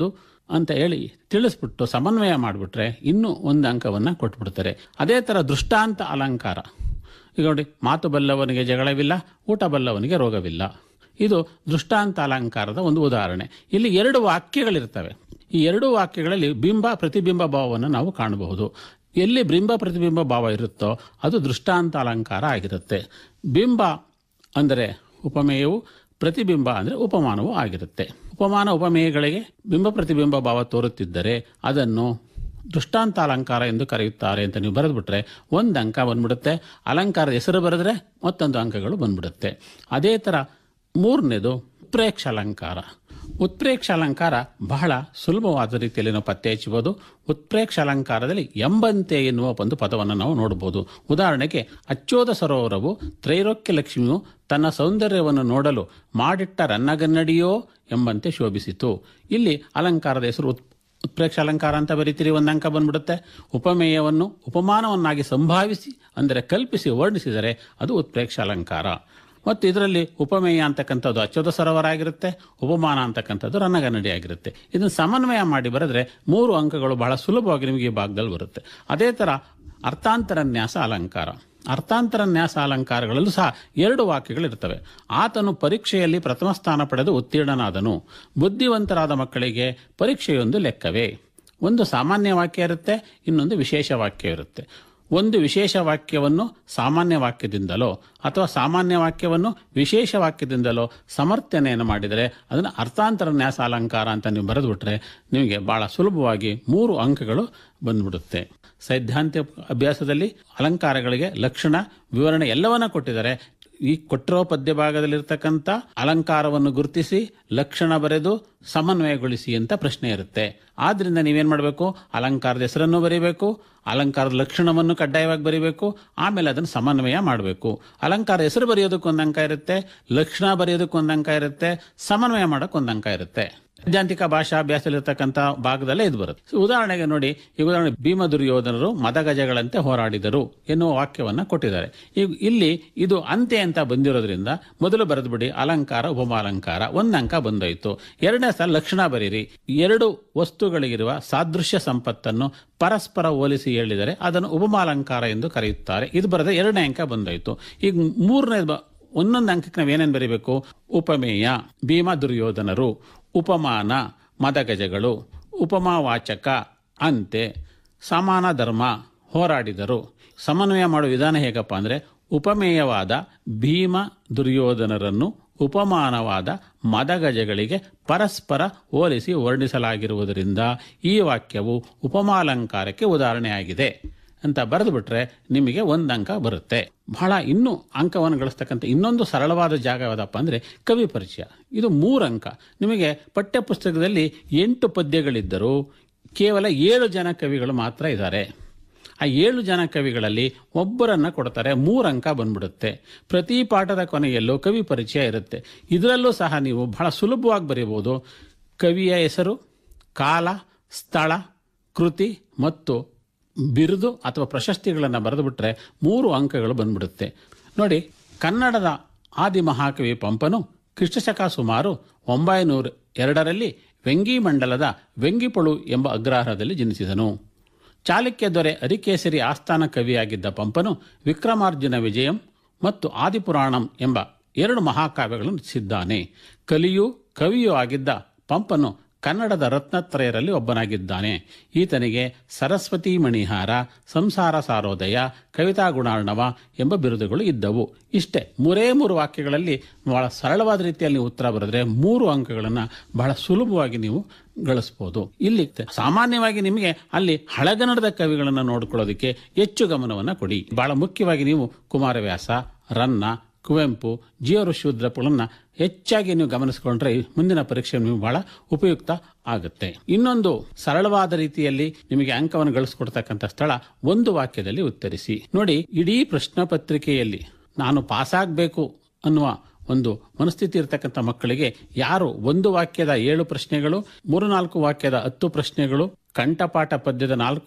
ಅಂತ ಹೇಳಿ ತಿಳಿಸ್ಬಿಟ್ಟು ಸಮನ್ವಯ ಮಾಡಿಬಿಟ್ರೆ ಇನ್ನೂ ಒಂದು ಅಂಕವನ್ನು ಕೊಟ್ಬಿಡ್ತಾರೆ ಅದೇ ಥರ ದೃಷ್ಟಾಂತ ಅಲಂಕಾರ ಈಗ ನೋಡಿ ಮಾತು ಬಲ್ಲವನಿಗೆ ಜಗಳವಿಲ್ಲ ಊಟ ಬಲ್ಲವನಿಗೆ ರೋಗವಿಲ್ಲ ಇದು ದೃಷ್ಟಾಂತ ಅಲಂಕಾರದ ಒಂದು ಉದಾಹರಣೆ ಇಲ್ಲಿ ಎರಡು ವಾಕ್ಯಗಳಿರ್ತವೆ ಈ ಎರಡು ವಾಕ್ಯಗಳಲ್ಲಿ ಬಿಂಬ ಪ್ರತಿಬಿಂಬ ಭಾವವನ್ನು ನಾವು ಕಾಣಬಹುದು ಎಲ್ಲಿ ಬಿಂಬ ಪ್ರತಿಬಿಂಬ ಭಾವ ಇರುತ್ತೋ ಅದು ದೃಷ್ಟಾಂತ ಅಲಂಕಾರ ಆಗಿರುತ್ತೆ ಬಿಂಬ ಅಂದರೆ ಉಪಮೇಯವು ಪ್ರತಿಬಿಂಬ ಅಂದರೆ ಉಪಮಾನವೂ ಆಗಿರುತ್ತೆ ಉಪಮಾನ ಉಪಮೇಯಗಳಿಗೆ ಬಿಂಬ ಪ್ರತಿಬಿಂಬ ಭಾವ ತೋರುತ್ತಿದ್ದರೆ ಅದನ್ನು ದೃಷ್ಟಾಂತ ಅಲಂಕಾರ ಎಂದು ಕರೆಯುತ್ತಾರೆ ಅಂತ ನೀವು ಬರೆದ್ಬಿಟ್ರೆ ಒಂದು ಅಂಕ ಬಂದ್ಬಿಡುತ್ತೆ ಅಲಂಕಾರದ ಹೆಸರು ಬರೆದ್ರೆ ಮತ್ತೊಂದು ಅಂಕಗಳು ಬಂದ್ಬಿಡುತ್ತೆ ಅದೇ ಥರ ಮೂರನೇದು ಉತ್ಪ್ರೇಕ್ಷ ಅಲಂಕಾರ ಉತ್ಪ್ರೇಕ್ಷ ಅಲಂಕಾರ ಬಹಳ ಸುಲಭವಾದ ರೀತಿಯಲ್ಲಿ ನಾವು ಪತ್ತೆ ಹಚ್ಚಬಹುದು ಉತ್ಪ್ರೇಕ್ಷ ಅಲಂಕಾರದಲ್ಲಿ ಎಂಬಂತೆ ಎನ್ನುವ ಒಂದು ಪದವನ್ನು ನಾವು ನೋಡಬಹುದು ಉದಾಹರಣೆಗೆ ಅಚ್ಚೋದ ಸರೋವರವು ತ್ರೈರೋಕ್ಯ ಲಕ್ಷ್ಮಿಯು ತನ್ನ ಸೌಂದರ್ಯವನ್ನು ನೋಡಲು ಮಾಡಿಟ್ಟ ರನ್ನಗನ್ನಡಿಯೋ ಎಂಬಂತೆ ಶೋಭಿಸಿತು ಇಲ್ಲಿ ಅಲಂಕಾರದ ಹೆಸರು ಉತ್ ಉತ್ಪ್ರೇಕ್ಷ ಅಲಂಕಾರ ಅಂತ ಬರೀತೀರಿ ಒಂದು ಅಂಕ ಬಂದ್ಬಿಡುತ್ತೆ ಉಪಮೇಯವನ್ನು ಉಪಮಾನವನ್ನಾಗಿ ಸಂಭಾವಿಸಿ ಅಂದರೆ ಕಲ್ಪಿಸಿ ವರ್ಣಿಸಿದರೆ ಅದು ಉತ್ಪ್ರೇಕ್ಷ ಅಲಂಕಾರ ಮತ್ತು ಇದರಲ್ಲಿ ಉಪಮೇಯ ಅಂತಕ್ಕಂಥದ್ದು ಅಚ್ಚೋದ ಸರೋವರ ಆಗಿರುತ್ತೆ ಉಪಮಾನ ಅಂತಕ್ಕಂಥದ್ದು ರನ್ನಗನ್ನಡಿ ಆಗಿರುತ್ತೆ ಇದನ್ನು ಸಮನ್ವಯ ಮಾಡಿ ಬರೆದ್ರೆ ಮೂರು ಅಂಕಗಳು ಬಹಳ ಸುಲಭವಾಗಿ ನಿಮಗೆ ಈ ಭಾಗದಲ್ಲಿ ಬರುತ್ತೆ ಅದೇ ಥರ ಅರ್ಥಾಂತರನ್ಯಾಸ ಅಲಂಕಾರ ಅರ್ಥಾಂತರನ್ಯಾಸ ಅಲಂಕಾರಗಳಲ್ಲೂ ಸಹ ಎರಡು ವಾಕ್ಯಗಳಿರ್ತವೆ ಆತನು ಪರೀಕ್ಷೆಯಲ್ಲಿ ಪ್ರಥಮ ಸ್ಥಾನ ಪಡೆದು ಉತ್ತೀರ್ಣನಾದನು ಬುದ್ಧಿವಂತರಾದ ಮಕ್ಕಳಿಗೆ ಪರೀಕ್ಷೆಯೊಂದು ಲೆಕ್ಕವೇ ಒಂದು ಸಾಮಾನ್ಯ ವಾಕ್ಯ ಇರುತ್ತೆ ಇನ್ನೊಂದು ವಿಶೇಷ ವಾಕ್ಯ ಇರುತ್ತೆ ಒಂದು ವಿಶೇಷ ವಾಕ್ಯವನ್ನು ಸಾಮಾನ್ಯ ವಾಕ್ಯದಿಂದಲೋ ಅಥವಾ ಸಾಮಾನ್ಯ ವಾಕ್ಯವನ್ನು ವಿಶೇಷ ವಾಕ್ಯದಿಂದಲೋ ಸಮರ್ಥನೆಯನ್ನು ಮಾಡಿದರೆ ಅದನ್ನು ಅರ್ಥಾಂತರ ನ್ಯಾಸ ಅಲಂಕಾರ ಅಂತ ನೀವು ಬರೆದುಬಿಟ್ರೆ ನಿಮಗೆ ಬಹಳ ಸುಲಭವಾಗಿ ಮೂರು ಅಂಕಗಳು ಬಂದ್ಬಿಡುತ್ತೆ ಸೈದ್ಧಾಂತಿಕ ಅಭ್ಯಾಸದಲ್ಲಿ ಅಲಂಕಾರಗಳಿಗೆ ಲಕ್ಷಣ ವಿವರಣೆ ಎಲ್ಲವನ್ನ ಕೊಟ್ಟಿದ್ದಾರೆ ಈ ಕೊಟ್ಟಿರೋ ಪದ್ಯ ಭಾಗದಲ್ಲಿರ್ತಕ್ಕಂಥ ಅಲಂಕಾರವನ್ನು ಗುರುತಿಸಿ ಲಕ್ಷಣ ಬರೆದು ಸಮನ್ವಯಗೊಳಿಸಿ ಅಂತ ಪ್ರಶ್ನೆ ಇರುತ್ತೆ ಆದ್ರಿಂದ ನೀವೇನ್ ಮಾಡಬೇಕು ಅಲಂಕಾರದ ಹೆಸರನ್ನು ಬರೀಬೇಕು ಅಲಂಕಾರದ ಲಕ್ಷಣವನ್ನು ಕಡ್ಡಾಯವಾಗಿ ಬರೀಬೇಕು ಆಮೇಲೆ ಅದನ್ನು ಸಮನ್ವಯ ಮಾಡಬೇಕು ಅಲಂಕಾರ ಹೆಸರು ಬರೆಯೋದಕ್ಕೆ ಒಂದು ಅಂಕ ಇರುತ್ತೆ ಲಕ್ಷಣ ಬರೆಯೋದಕ್ಕೆ ಒಂದು ಅಂಕ ಇರುತ್ತೆ ಸಮನ್ವಯ ಮಾಡೋಕೆ ಒಂದು ಅಂಕ ಇರುತ್ತೆ ಸೈದ್ಧಾಂತಿಕ ಭಾಷಾಭ್ಯಾಸದಲ್ಲಿರ್ತಕ್ಕಂಥ ಭಾಗದಲ್ಲೇ ಇದು ಬರುತ್ತೆ ಸೊ, ಉದಾಹರಣೆಗೆ ನೋಡಿ ಈ ಉದಾಹರಣೆ ಭೀಮ ದುರ್ಯೋಧನರು ಮದಗಜಗಳಂತೆ ಹೋರಾಡಿದರು ಎನ್ನುವ ವಾಕ್ಯವನ್ನ ಕೊಟ್ಟಿದ್ದಾರೆ ಈಗ ಇಲ್ಲಿ ಇದು ಅಂತೆ ಅಂತ ಬಂದಿರೋದ್ರಿಂದ ಮೊದಲು ಬರೆದ್ಬಿಡಿ ಅಲಂಕಾರ ಉಪಮಾಲಂಕಾರ ಒಂದು ಅಂಕ ಬಂದೋಯ್ತು ಎರಡನೇ ಸಲ ಲಕ್ಷಣ ಬರೀರಿ ಎರಡು ವಸ್ತುಗಳಿಗಿರುವ ಸಾದೃಶ್ಯ ಸಂಪತ್ತನ್ನು ಪರಸ್ಪರ ಹೋಲಿಸಿ ಹೇಳಿದರೆ ಅದನ್ನು ಉಪಮಾಲಂಕಾರ ಎಂದು ಕರೆಯುತ್ತಾರೆ ಇದು ಬರೆದ ಎರಡನೇ ಅಂಕ ಬಂದೋಯ್ತು ಈಗ ಮೂರನೇ ಒಂದೊಂದು ಅಂಕಕ್ಕೆ ನಾವು ಏನೇನು ಬರೀಬೇಕು ಉಪಮೇಯ ಭೀಮ ದುರ್ಯೋಧನರು ಉಪಮಾನ ಮದಗಜಗಳು ಉಪಮಾವಾಚಕ ಅಂತೆ ಸಮಾನ ಧರ್ಮ ಹೋರಾಡಿದರು ಸಮನ್ವಯ ಮಾಡುವ ವಿಧಾನ ಹೇಗಪ್ಪ ಅಂದರೆ ಉಪಮೇಯವಾದ ಭೀಮ ದುರ್ಯೋಧನರನ್ನು ಉಪಮಾನವಾದ ಮದಗಜಗಳಿಗೆ ಪರಸ್ಪರ ಹೋಲಿಸಿ ವರ್ಣಿಸಲಾಗಿರುವುದರಿಂದ ಈ ವಾಕ್ಯವು ಉಪಮಾಲಂಕಾರಕ್ಕೆ ಉದಾಹರಣೆಯಾಗಿದೆ ಅಂತ ಬರೆದು ಬಿಟ್ರೆ ನಿಮಗೆ ಒಂದು ಅಂಕ ಬರುತ್ತೆ ಬಹಳ ಇನ್ನೂ ಅಂಕವನ್ನು ಗಳಿಸ್ತಕ್ಕಂಥ ಇನ್ನೊಂದು ಸರಳವಾದ ಜಾಗ ಯಾವುದಪ್ಪ ಅಂದರೆ ಕವಿ ಪರಿಚಯ ಇದು ಮೂರು ಅಂಕ ನಿಮಗೆ ಪಠ್ಯಪುಸ್ತಕದಲ್ಲಿ ಎಂಟು ಪದ್ಯಗಳಿದ್ದರೂ ಕೇವಲ ಏಳು ಜನ ಕವಿಗಳು ಮಾತ್ರ ಇದ್ದಾರೆ ಆ ಏಳು ಜನ ಕವಿಗಳಲ್ಲಿ ಒಬ್ಬರನ್ನ ಕೊಡ್ತಾರೆ ಮೂರು ಅಂಕ ಬಂದ್ಬಿಡುತ್ತೆ ಪ್ರತಿ ಪಾಠದ ಕೊನೆಯಲ್ಲೂ ಕವಿ ಪರಿಚಯ ಇರುತ್ತೆ ಇದರಲ್ಲೂ ಸಹ ನೀವು ಬಹಳ ಸುಲಭವಾಗಿ ಬರೀಬಹುದು ಕವಿಯ ಹೆಸರು ಕಾಲ ಸ್ಥಳ ಕೃತಿ ಮತ್ತು ಬಿರುದು ಅಥವಾ ಪ್ರಶಸ್ತಿಗಳನ್ನು ಬರೆದುಬಿಟ್ರೆ ಮೂರು ಅಂಕಗಳು ಬಂದ್ಬಿಡುತ್ತೆ ನೋಡಿ ಕನ್ನಡದ ಆದಿ ಮಹಾಕವಿ ಪಂಪನು ಕ್ರಿಸ್ತಶಕ ಸುಮಾರು ಒಂಬೈನೂರ ಎರಡರಲ್ಲಿ ವೆಂಗಿಮಂಡಲದ ವೆಂಗಿಪೊಳು ಎಂಬ ಅಗ್ರಹಾರದಲ್ಲಿ ಜನಿಸಿದನು ಚಾಲುಕ್ಯ ದೊರೆ ಅರಿಕೇಸರಿ ಆಸ್ಥಾನ ಕವಿಯಾಗಿದ್ದ ಪಂಪನು ವಿಕ್ರಮಾರ್ಜುನ ವಿಜಯಂ ಮತ್ತು ಆದಿಪುರಾಣಂ ಎಂಬ ಎರಡು ಮಹಾಕಾವ್ಯಗಳನ್ನು ರಚಿಸಿದ್ದಾನೆ ಕಲಿಯೂ ಕವಿಯೂ ಆಗಿದ್ದ ಪಂಪನು ಕನ್ನಡದ ರತ್ನತ್ರಯರಲ್ಲಿ ಒಬ್ಬನಾಗಿದ್ದಾನೆ ಈತನಿಗೆ ಸರಸ್ವತಿ ಮಣಿಹಾರ ಸಂಸಾರ ಸಾರೋದಯ ಕವಿತಾ ಗುಣಾರ್ಣವ ಎಂಬ ಬಿರುದುಗಳು ಇದ್ದವು ಇಷ್ಟೇ ಮೂರೇ ಮೂರು ವಾಕ್ಯಗಳಲ್ಲಿ ಬಹಳ ಸರಳವಾದ ರೀತಿಯಲ್ಲಿ ನೀವು ಉತ್ತರ ಬರೆದ್ರೆ ಮೂರು ಅಂಕಗಳನ್ನು ಬಹಳ ಸುಲಭವಾಗಿ ನೀವು ಗಳಿಸ್ಬೋದು ಇಲ್ಲಿ ಸಾಮಾನ್ಯವಾಗಿ ನಿಮಗೆ ಅಲ್ಲಿ ಹಳಗನ್ನಡದ ಕವಿಗಳನ್ನು ನೋಡ್ಕೊಳ್ಳೋದಕ್ಕೆ ಹೆಚ್ಚು ಗಮನವನ್ನು ಕೊಡಿ ಬಹಳ ಮುಖ್ಯವಾಗಿ ನೀವು ಕುಮಾರವ್ಯಾಸ ರನ್ನ ಕುವೆಂಪು ಜೀವಋಷುದ್ರಪುಗಳನ್ನ ಹೆಚ್ಚಾಗಿ ನೀವು ಗಮನಿಸಿಕೊಂಡ್ರೆ ಮುಂದಿನ ಪರೀಕ್ಷೆ ನೀವು ಬಹಳ ಉಪಯುಕ್ತ ಆಗುತ್ತೆ ಇನ್ನೊಂದು ಸರಳವಾದ ರೀತಿಯಲ್ಲಿ ನಿಮಗೆ ಅಂಕವನ್ನು ಗಳಿಸ್ಕೊಡ್ತಕ್ಕಂಥ ಸ್ಥಳ ಒಂದು ವಾಕ್ಯದಲ್ಲಿ ಉತ್ತರಿಸಿ ನೋಡಿ ಇಡೀ ಪ್ರಶ್ನೆ ಪತ್ರಿಕೆಯಲ್ಲಿ ನಾನು ಪಾಸಾಗಬೇಕು ಅನ್ನುವ ಒಂದು ಮನಸ್ಥಿತಿ ಇರತಕ್ಕಂಥ ಮಕ್ಕಳಿಗೆ ಯಾರು ಒಂದು ವಾಕ್ಯದ ಏಳು ಪ್ರಶ್ನೆಗಳು ಮೂರು ನಾಲ್ಕು ವಾಕ್ಯದ ಹತ್ತು ಪ್ರಶ್ನೆಗಳು ಕಂಠಪಾಠ ಪದ್ಯದ ನಾಲ್ಕು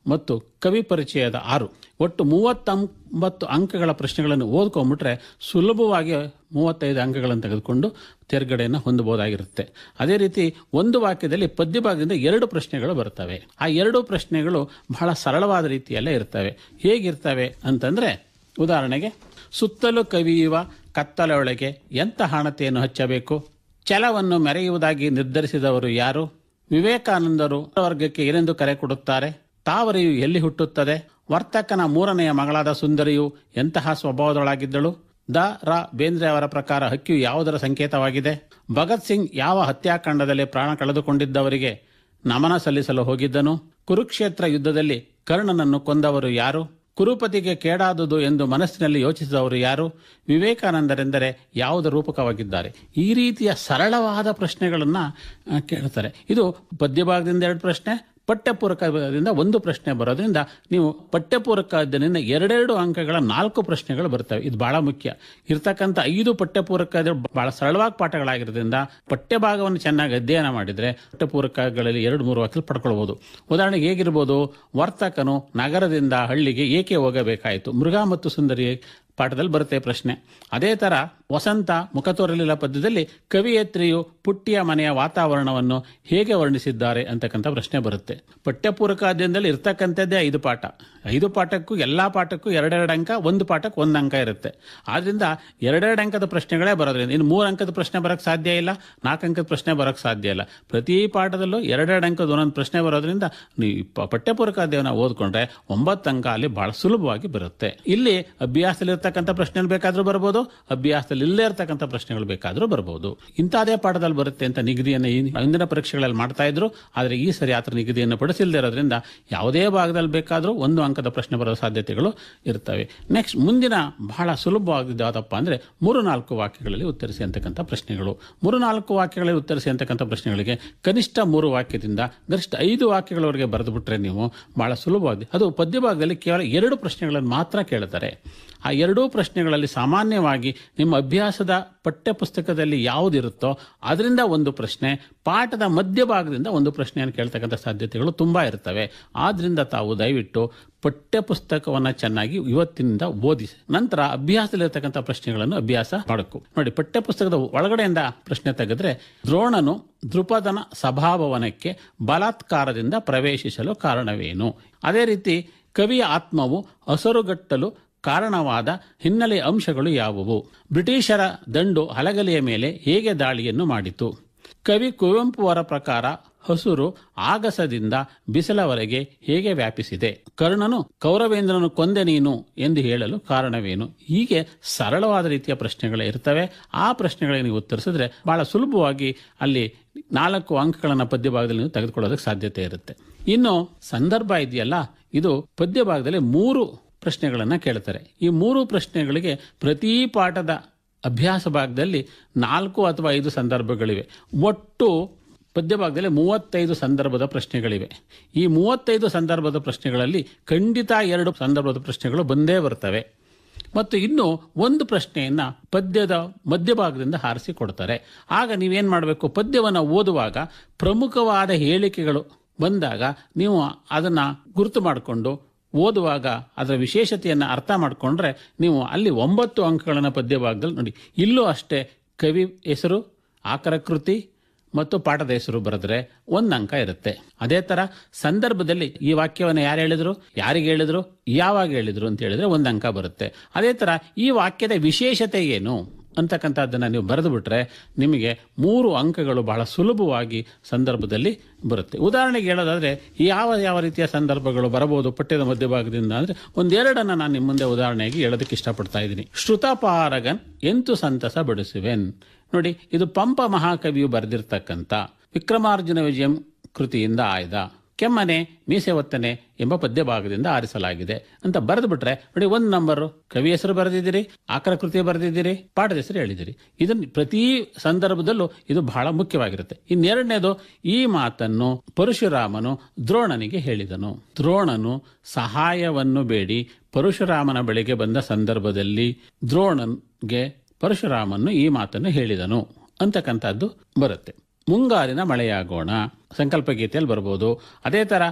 ಮತ್ತು ಕವಿ ಪರಿಚಯದ ಆರು ಒಟ್ಟು ಮೂವತ್ತೊಂಬತ್ತು ಅಂಕಗಳ ಪ್ರಶ್ನೆಗಳನ್ನು ಓದ್ಕೊಂಡ್ಬಿಟ್ರೆ ಸುಲಭವಾಗಿ ಮೂವತ್ತೈದು ಅಂಕಗಳನ್ನು ತೆಗೆದುಕೊಂಡು ತೆರ್ಗಡೆಯನ್ನು ಹೊಂದಬಹುದಾಗಿರುತ್ತೆ ಅದೇ ರೀತಿ ಒಂದು ವಾಕ್ಯದಲ್ಲಿ ಪದ್ಯ ಭಾಗದಿಂದ ಎರಡು ಪ್ರಶ್ನೆಗಳು ಬರ್ತವೆ ಆ ಎರಡು ಪ್ರಶ್ನೆಗಳು ಬಹಳ ಸರಳವಾದ ರೀತಿಯಲ್ಲೇ ಇರ್ತವೆ ಹೇಗಿರ್ತವೆ ಅಂತಂದ್ರೆ ಉದಾಹರಣೆಗೆ ಸುತ್ತಲೂ ಕವಿಯುವ ಕತ್ತಲೊಳಗೆ ಎಂಥ ಹಣತೆಯನ್ನು ಹಚ್ಚಬೇಕು ಛಲವನ್ನು ಮೆರೆಯುವುದಾಗಿ ನಿರ್ಧರಿಸಿದವರು ಯಾರು ವಿವೇಕಾನಂದರು ವರ್ಗಕ್ಕೆ ಏನೆಂದು ಕರೆ ಕೊಡುತ್ತಾರೆ ತಾವರೆಯು ಎಲ್ಲಿ ಹುಟ್ಟುತ್ತದೆ ವರ್ತಕನ ಮೂರನೆಯ ಮಗಳಾದ ಸುಂದರಿಯು ಎಂತಹ ಸ್ವಭಾವದೊಳಗಿದ್ದಳು ದ ರಾ ಬೇಂದ್ರೆ ಅವರ ಪ್ರಕಾರ ಹಕ್ಕಿಯು ಯಾವುದರ ಸಂಕೇತವಾಗಿದೆ ಭಗತ್ ಸಿಂಗ್ ಯಾವ ಹತ್ಯಾಕಾಂಡದಲ್ಲಿ ಪ್ರಾಣ ಕಳೆದುಕೊಂಡಿದ್ದವರಿಗೆ ನಮನ ಸಲ್ಲಿಸಲು ಹೋಗಿದ್ದನು ಕುರುಕ್ಷೇತ್ರ ಯುದ್ಧದಲ್ಲಿ ಕರ್ಣನನ್ನು ಕೊಂದವರು ಯಾರು ಕುರುಪತಿಗೆ ಕೇಡಾದುದು ಎಂದು ಮನಸ್ಸಿನಲ್ಲಿ ಯೋಚಿಸಿದವರು ಯಾರು ವಿವೇಕಾನಂದರೆಂದರೆ ಯಾವುದ ರೂಪಕವಾಗಿದ್ದಾರೆ ಈ ರೀತಿಯ ಸರಳವಾದ ಪ್ರಶ್ನೆಗಳನ್ನ ಆ, ಕೇಳ್ತಾರೆ ಇದು ಪದ್ಯಭಾಗದಿಂದ ಎರಡು ಪ್ರಶ್ನೆ ಪಠ್ಯಪೂರಕದಿಂದ ಒಂದು ಪ್ರಶ್ನೆ ಬರೋದ್ರಿಂದ ನೀವು ಪಠ್ಯಪೂರಕ ಅಧ್ಯಯನದಿಂದ ಎರಡೆರಡು ಅಂಕಗಳ ನಾಲ್ಕು ಪ್ರಶ್ನೆಗಳು ಬರ್ತವೆ ಇದು ಬಹಳ ಮುಖ್ಯ ಇರ್ತಕ್ಕಂಥ ಐದು ಪಠ್ಯಪೂರಕ ಬಹಳ ಸರಳವಾಗಿ ಪಾಠಗಳಾಗಿರೋದ್ರಿಂದ ಪಠ್ಯಭಾಗವನ್ನು ಚೆನ್ನಾಗಿ ಅಧ್ಯಯನ ಮಾಡಿದ್ರೆ ಪಠ್ಯಪೂರಕಗಳಲ್ಲಿ ಎರಡು ಮೂರು ವಾಕ್ಯ ಪಡ್ಕೊಳ್ಬಹುದು ಉದಾಹರಣೆಗೆ ಹೇಗಿರ್ಬೋದು ವರ್ತಕನು ನಗರದಿಂದ ಹಳ್ಳಿಗೆ ಏಕೆ ಹೋಗಬೇಕಾಯಿತು ಮೃಗ ಮತ್ತು ಸುಂದರಿ ಪಾಠದಲ್ಲಿ ಬರುತ್ತೆ ಪ್ರಶ್ನೆ ಅದೇ ತರ ವಸಂತ ಮುಖ ತೋರಲಿಲ್ಲ ಪದ್ಯದಲ್ಲಿ ಕವಿಯತ್ರಿಯು ಪುಟ್ಟಿಯ ಮನೆಯ ವಾತಾವರಣವನ್ನು ಹೇಗೆ ವರ್ಣಿಸಿದ್ದಾರೆ ಅಂತಕ್ಕಂಥ ಪ್ರಶ್ನೆ ಬರುತ್ತೆ ಪಠ್ಯಪೂರಕ ಅಧ್ಯಯನದಲ್ಲಿ ಇರ್ತಕ್ಕಂಥದ್ದೇ ಐದು ಪಾಠ ಐದು ಪಾಠಕ್ಕೂ ಎಲ್ಲಾ ಪಾಠಕ್ಕೂ ಎರಡೆರಡು ಅಂಕ ಒಂದು ಪಾಠಕ್ಕೆ ಒಂದು ಅಂಕ ಇರುತ್ತೆ ಆದ್ರಿಂದ ಎರಡೆರಡು ಅಂಕದ ಪ್ರಶ್ನೆಗಳೇ ಬರೋದ್ರಿಂದ ಇನ್ನು ಮೂರು ಅಂಕದ ಪ್ರಶ್ನೆ ಬರಕ್ ಸಾಧ್ಯ ಇಲ್ಲ ನಾಲ್ಕು ಅಂಕದ ಪ್ರಶ್ನೆ ಬರಕ್ ಸಾಧ್ಯ ಇಲ್ಲ ಪ್ರತಿ ಪಾಠದಲ್ಲೂ ಎರಡೆರಡು ಅಂಕದ ಒಂದೊಂದು ಪ್ರಶ್ನೆ ಬರೋದ್ರಿಂದ ನೀವು ಪ- ಪಠ್ಯಪೂರಕ ಅಧ್ಯಯನ ಓದ್ಕೊಂಡ್ರೆ ಒಂಬತ್ತು ಅಂಕ ಅಲ್ಲಿ ಬಹಳ ಸುಲಭವಾಗಿ ಬರುತ್ತೆ ಇಲ್ಲಿ ಅಭ್ಯಾಸದಲ್ಲಿ ಇರ್ತಕ್ಕಂಥ ಪ್ರಶ್ನೆಗಳು ಬೇಕಾದ್ರೂ ಬರ್ಬೋದು ಅಭ್ಯಾಸದಲ್ಲಿ ಇಲ್ಲದೆ ಇರ್ತಕ್ಕಂಥ ಪ್ರಶ್ನೆಗಳು ಬೇಕಾದ್ರೂ ಬರ್ಬೋದು ಇಂಥದೇ ಪಾಠದಲ್ಲಿ ಬರುತ್ತೆ ಅಂತ ನಿಗದಿಯನ್ನು ಈ ಹಿಂದಿನ ಪರೀಕ್ಷೆಗಳಲ್ಲಿ ಮಾಡ್ತಾ ಇದ್ರು ಆದ್ರೆ ಈ ಸರಿ ಆತರ ನಿಗದಿಯನ್ನು ಪಡಿಸಿಲ್ಲದೆ ಇರೋದ್ರಿಂದ ಯಾವುದೇ ಭಾಗದಲ್ಲಿ ಬೇಕಾದ್ರೂ ಒಂದು ಅಂಕದ ಪ್ರಶ್ನೆ ಬರೋ ಸಾಧ್ಯತೆಗಳು ಇರ್ತವೆ ನೆಕ್ಸ್ಟ್ ಮುಂದಿನ ಬಹಳ ಸುಲಭವಾಗಿದೆ ಯಾವುದಪ್ಪ ಅಂದ್ರೆ ಮೂರು ನಾಲ್ಕು ವಾಕ್ಯಗಳಲ್ಲಿ ಉತ್ತರಿಸಿ ಅಂತಕ್ಕಂಥ ಪ್ರಶ್ನೆಗಳು ಮೂರು ನಾಲ್ಕು ವಾಕ್ಯಗಳಲ್ಲಿ ಉತ್ತರಿಸಿ ಅಂತಕ್ಕಂಥ ಪ್ರಶ್ನೆಗಳಿಗೆ ಕನಿಷ್ಠ ಮೂರು ವಾಕ್ಯದಿಂದ ಗರಿಷ್ಠ ಐದು ವಾಕ್ಯಗಳವರೆಗೆ ಬರೆದು ಬಿಟ್ರೆ ನೀವು ಬಹಳ ಸುಲಭವಾಗಿದೆ ಅದು ಪದ್ಯ ಭಾಗದಲ್ಲಿ ಕೇವಲ ಎರಡು ಪ್ರಶ್ನೆಗಳನ್ನು ಮಾತ್ರ ಕೇಳ್ತಾರೆ ಆ ಎರಡೂ ಪ್ರಶ್ನೆಗಳಲ್ಲಿ ಸಾಮಾನ್ಯವಾಗಿ ನಿಮ್ಮ ಅಭ್ಯಾಸದ ಪಠ್ಯಪುಸ್ತಕದಲ್ಲಿ ಯಾವುದಿರುತ್ತೋ ಅದರಿಂದ ಒಂದು ಪ್ರಶ್ನೆ ಪಾಠದ ಮಧ್ಯಭಾಗದಿಂದ ಒಂದು ಪ್ರಶ್ನೆಯನ್ನು ಕೇಳ್ತಕ್ಕಂಥ ಸಾಧ್ಯತೆಗಳು ತುಂಬಾ ಇರ್ತವೆ ಆದ್ರಿಂದ ತಾವು ದಯವಿಟ್ಟು ಪಠ್ಯಪುಸ್ತಕವನ್ನ ಚೆನ್ನಾಗಿ ಇವತ್ತಿನಿಂದ ಓದಿಸಿ ನಂತರ ಅಭ್ಯಾಸದಲ್ಲಿರ್ತಕ್ಕಂಥ ಪ್ರಶ್ನೆಗಳನ್ನು ಅಭ್ಯಾಸ ಮಾಡಬೇಕು ನೋಡಿ ಪಠ್ಯಪುಸ್ತಕದ ಒಳಗಡೆಯಿಂದ ಪ್ರಶ್ನೆ ತೆಗೆದ್ರೆ ದ್ರೋಣನು ದೃಪದನ ಸಭಾಭವನಕ್ಕೆ ಬಲಾತ್ಕಾರದಿಂದ ಪ್ರವೇಶಿಸಲು ಕಾರಣವೇನು ಅದೇ ರೀತಿ ಕವಿಯ ಆತ್ಮವು ಹಸರುಗಟ್ಟಲು ಕಾರಣವಾದ ಹಿನ್ನೆಲೆ ಅಂಶಗಳು ಯಾವುವು ಬ್ರಿಟಿಷರ ದಂಡು ಹಲಗಲಿಯ ಮೇಲೆ ಹೇಗೆ ದಾಳಿಯನ್ನು ಮಾಡಿತು ಕವಿ ಕುವೆಂಪು ಅವರ ಪ್ರಕಾರ ಹಸುರು ಆಗಸದಿಂದ ಬಿಸಿಲವರೆಗೆ ಹೇಗೆ ವ್ಯಾಪಿಸಿದೆ ಕರ್ಣನು ಕೌರವೇಂದ್ರನು ಕೊಂದೆ ನೀನು ಎಂದು ಹೇಳಲು ಕಾರಣವೇನು ಹೀಗೆ ಸರಳವಾದ ರೀತಿಯ ಪ್ರಶ್ನೆಗಳೇ ಇರ್ತವೆ ಆ ಪ್ರಶ್ನೆಗಳಿಗೆ ನೀವು ಉತ್ತರಿಸಿದ್ರೆ ಬಹಳ ಸುಲಭವಾಗಿ ಅಲ್ಲಿ ನಾಲ್ಕು ಅಂಕಗಳನ್ನು ಪದ್ಯ ಭಾಗದಲ್ಲಿ ನೀವು ತೆಗೆದುಕೊಳ್ಳೋದಕ್ಕೆ ಸಾಧ್ಯತೆ ಇರುತ್ತೆ ಇನ್ನು ಸಂದರ್ಭ ಇದೆಯಲ್ಲ ಇದು ಪದ್ಯ ಭಾಗದಲ್ಲಿ ಮೂರು ಪ್ರಶ್ನೆಗಳನ್ನು ಕೇಳ್ತಾರೆ ಈ ಮೂರು ಪ್ರಶ್ನೆಗಳಿಗೆ ಪ್ರತಿ ಪಾಠದ ಅಭ್ಯಾಸ ಭಾಗದಲ್ಲಿ ನಾಲ್ಕು ಅಥವಾ ಐದು ಸಂದರ್ಭಗಳಿವೆ ಒಟ್ಟು ಪದ್ಯ ಭಾಗದಲ್ಲಿ ಮೂವತ್ತೈದು ಸಂದರ್ಭದ ಪ್ರಶ್ನೆಗಳಿವೆ ಈ ಮೂವತ್ತೈದು ಸಂದರ್ಭದ ಪ್ರಶ್ನೆಗಳಲ್ಲಿ ಖಂಡಿತ ಎರಡು ಸಂದರ್ಭದ ಪ್ರಶ್ನೆಗಳು ಬಂದೇ ಬರ್ತವೆ ಮತ್ತು ಇನ್ನು ಒಂದು ಪ್ರಶ್ನೆಯನ್ನ ಪದ್ಯದ ಮಧ್ಯಭಾಗದಿಂದ ಹಾರಿಸಿ ಕೊಡ್ತಾರೆ ಆಗ ನೀವೇನ್ ಮಾಡಬೇಕು ಪದ್ಯವನ್ನು ಓದುವಾಗ ಪ್ರಮುಖವಾದ ಹೇಳಿಕೆಗಳು ಬಂದಾಗ ನೀವು ಅದನ್ನ ಗುರುತು ಮಾಡಿಕೊಂಡು ಓದುವಾಗ ಅದರ ವಿಶೇಷತೆಯನ್ನು ಅರ್ಥ ಮಾಡಿಕೊಂಡ್ರೆ ನೀವು ಅಲ್ಲಿ ಒಂಬತ್ತು ಅಂಕಗಳನ್ನು ಪದ್ಯ ಭಾಗದಲ್ಲಿ ನೋಡಿ ಇಲ್ಲೂ ಅಷ್ಟೇ ಕವಿ ಹೆಸರು ಆಕರ ಕೃತಿ ಮತ್ತು ಪಾಠದ ಹೆಸರು ಬರೆದ್ರೆ ಒಂದು ಅಂಕ ಇರುತ್ತೆ ಅದೇ ತರ ಸಂದರ್ಭದಲ್ಲಿ ಈ ವಾಕ್ಯವನ್ನು ಯಾರು ಹೇಳಿದ್ರು ಯಾರಿಗೆ ಹೇಳಿದ್ರು ಯಾವಾಗ ಹೇಳಿದ್ರು ಅಂತ ಹೇಳಿದ್ರೆ ಒಂದು ಅಂಕ ಬರುತ್ತೆ ಅದೇ ತರ ಈ ವಾಕ್ಯದ ವಿಶೇಷತೆ ಏನು ಅಂತಕ್ಕಂಥದ್ದನ್ನ ನೀವು ಬರೆದು ಬಿಟ್ರೆ ನಿಮಗೆ ಮೂರು ಅಂಕಗಳು ಬಹಳ ಸುಲಭವಾಗಿ ಸಂದರ್ಭದಲ್ಲಿ ಬರುತ್ತೆ ಉದಾಹರಣೆಗೆ ಹೇಳೋದಾದ್ರೆ ಯಾವ ಯಾವ ರೀತಿಯ ಸಂದರ್ಭಗಳು ಬರಬಹುದು ಪಠ್ಯದ ಮಧ್ಯಭಾಗದಿಂದ ಅಂದ್ರೆ ಒಂದೆರಡನ್ನ ನಾನು ನಿಮ್ಮ ಮುಂದೆ ಉದಾಹರಣೆಗೆ ಹೇಳೋದಕ್ಕೆ ಇಷ್ಟಪಡ್ತಾ ಇದ್ದೀನಿ ಶ್ರುತಪಾರಗನ್ ಎಂತು ಸಂತಸ ಬಡಿಸುವೆನ್ ನೋಡಿ ಇದು ಪಂಪ ಮಹಾಕವಿಯು ಬರೆದಿರ್ತಕ್ಕಂಥ ವಿಕ್ರಮಾರ್ಜುನ ವಿಜಯಂ ಕೃತಿಯಿಂದ ಆಯ್ದ ಕೆಮ್ಮನೆ ಮೀಸೆ ಒತ್ತನೆ ಎಂಬ ಪದ್ಯ ಭಾಗದಿಂದ ಆರಿಸಲಾಗಿದೆ ಅಂತ ಬರೆದು ಬಿಟ್ರೆ ನೋಡಿ ಒಂದು ನಂಬರ್ ಕವಿ ಹೆಸರು ಬರೆದಿದ್ದೀರಿ ಆಕರ ಕೃತಿ ಬರೆದಿದ್ದೀರಿ ಪಾಠದ ಹೆಸರು ಹೇಳಿದಿರಿ ಇದನ್ನು ಪ್ರತಿ ಸಂದರ್ಭದಲ್ಲೂ ಇದು ಬಹಳ ಮುಖ್ಯವಾಗಿರುತ್ತೆ ಇನ್ನೆರಡನೇದು ಈ ಮಾತನ್ನು ಪರಶುರಾಮನು ದ್ರೋಣನಿಗೆ ಹೇಳಿದನು ದ್ರೋಣನು ಸಹಾಯವನ್ನು ಬೇಡಿ ಪರಶುರಾಮನ ಬಳಿಗೆ ಬಂದ ಸಂದರ್ಭದಲ್ಲಿ ದ್ರೋಣನ್ಗೆ ಪರಶುರಾಮನು ಈ ಮಾತನ್ನು ಹೇಳಿದನು ಅಂತಕ್ಕಂಥದ್ದು ಬರುತ್ತೆ ಮುಂಗಾರಿನ ಮಳೆಯಾಗೋಣ ಸಂಕಲ್ಪ ಗೀತೆಯಲ್ಲಿ ಬರ್ಬೋದು ಅದೇ ತರ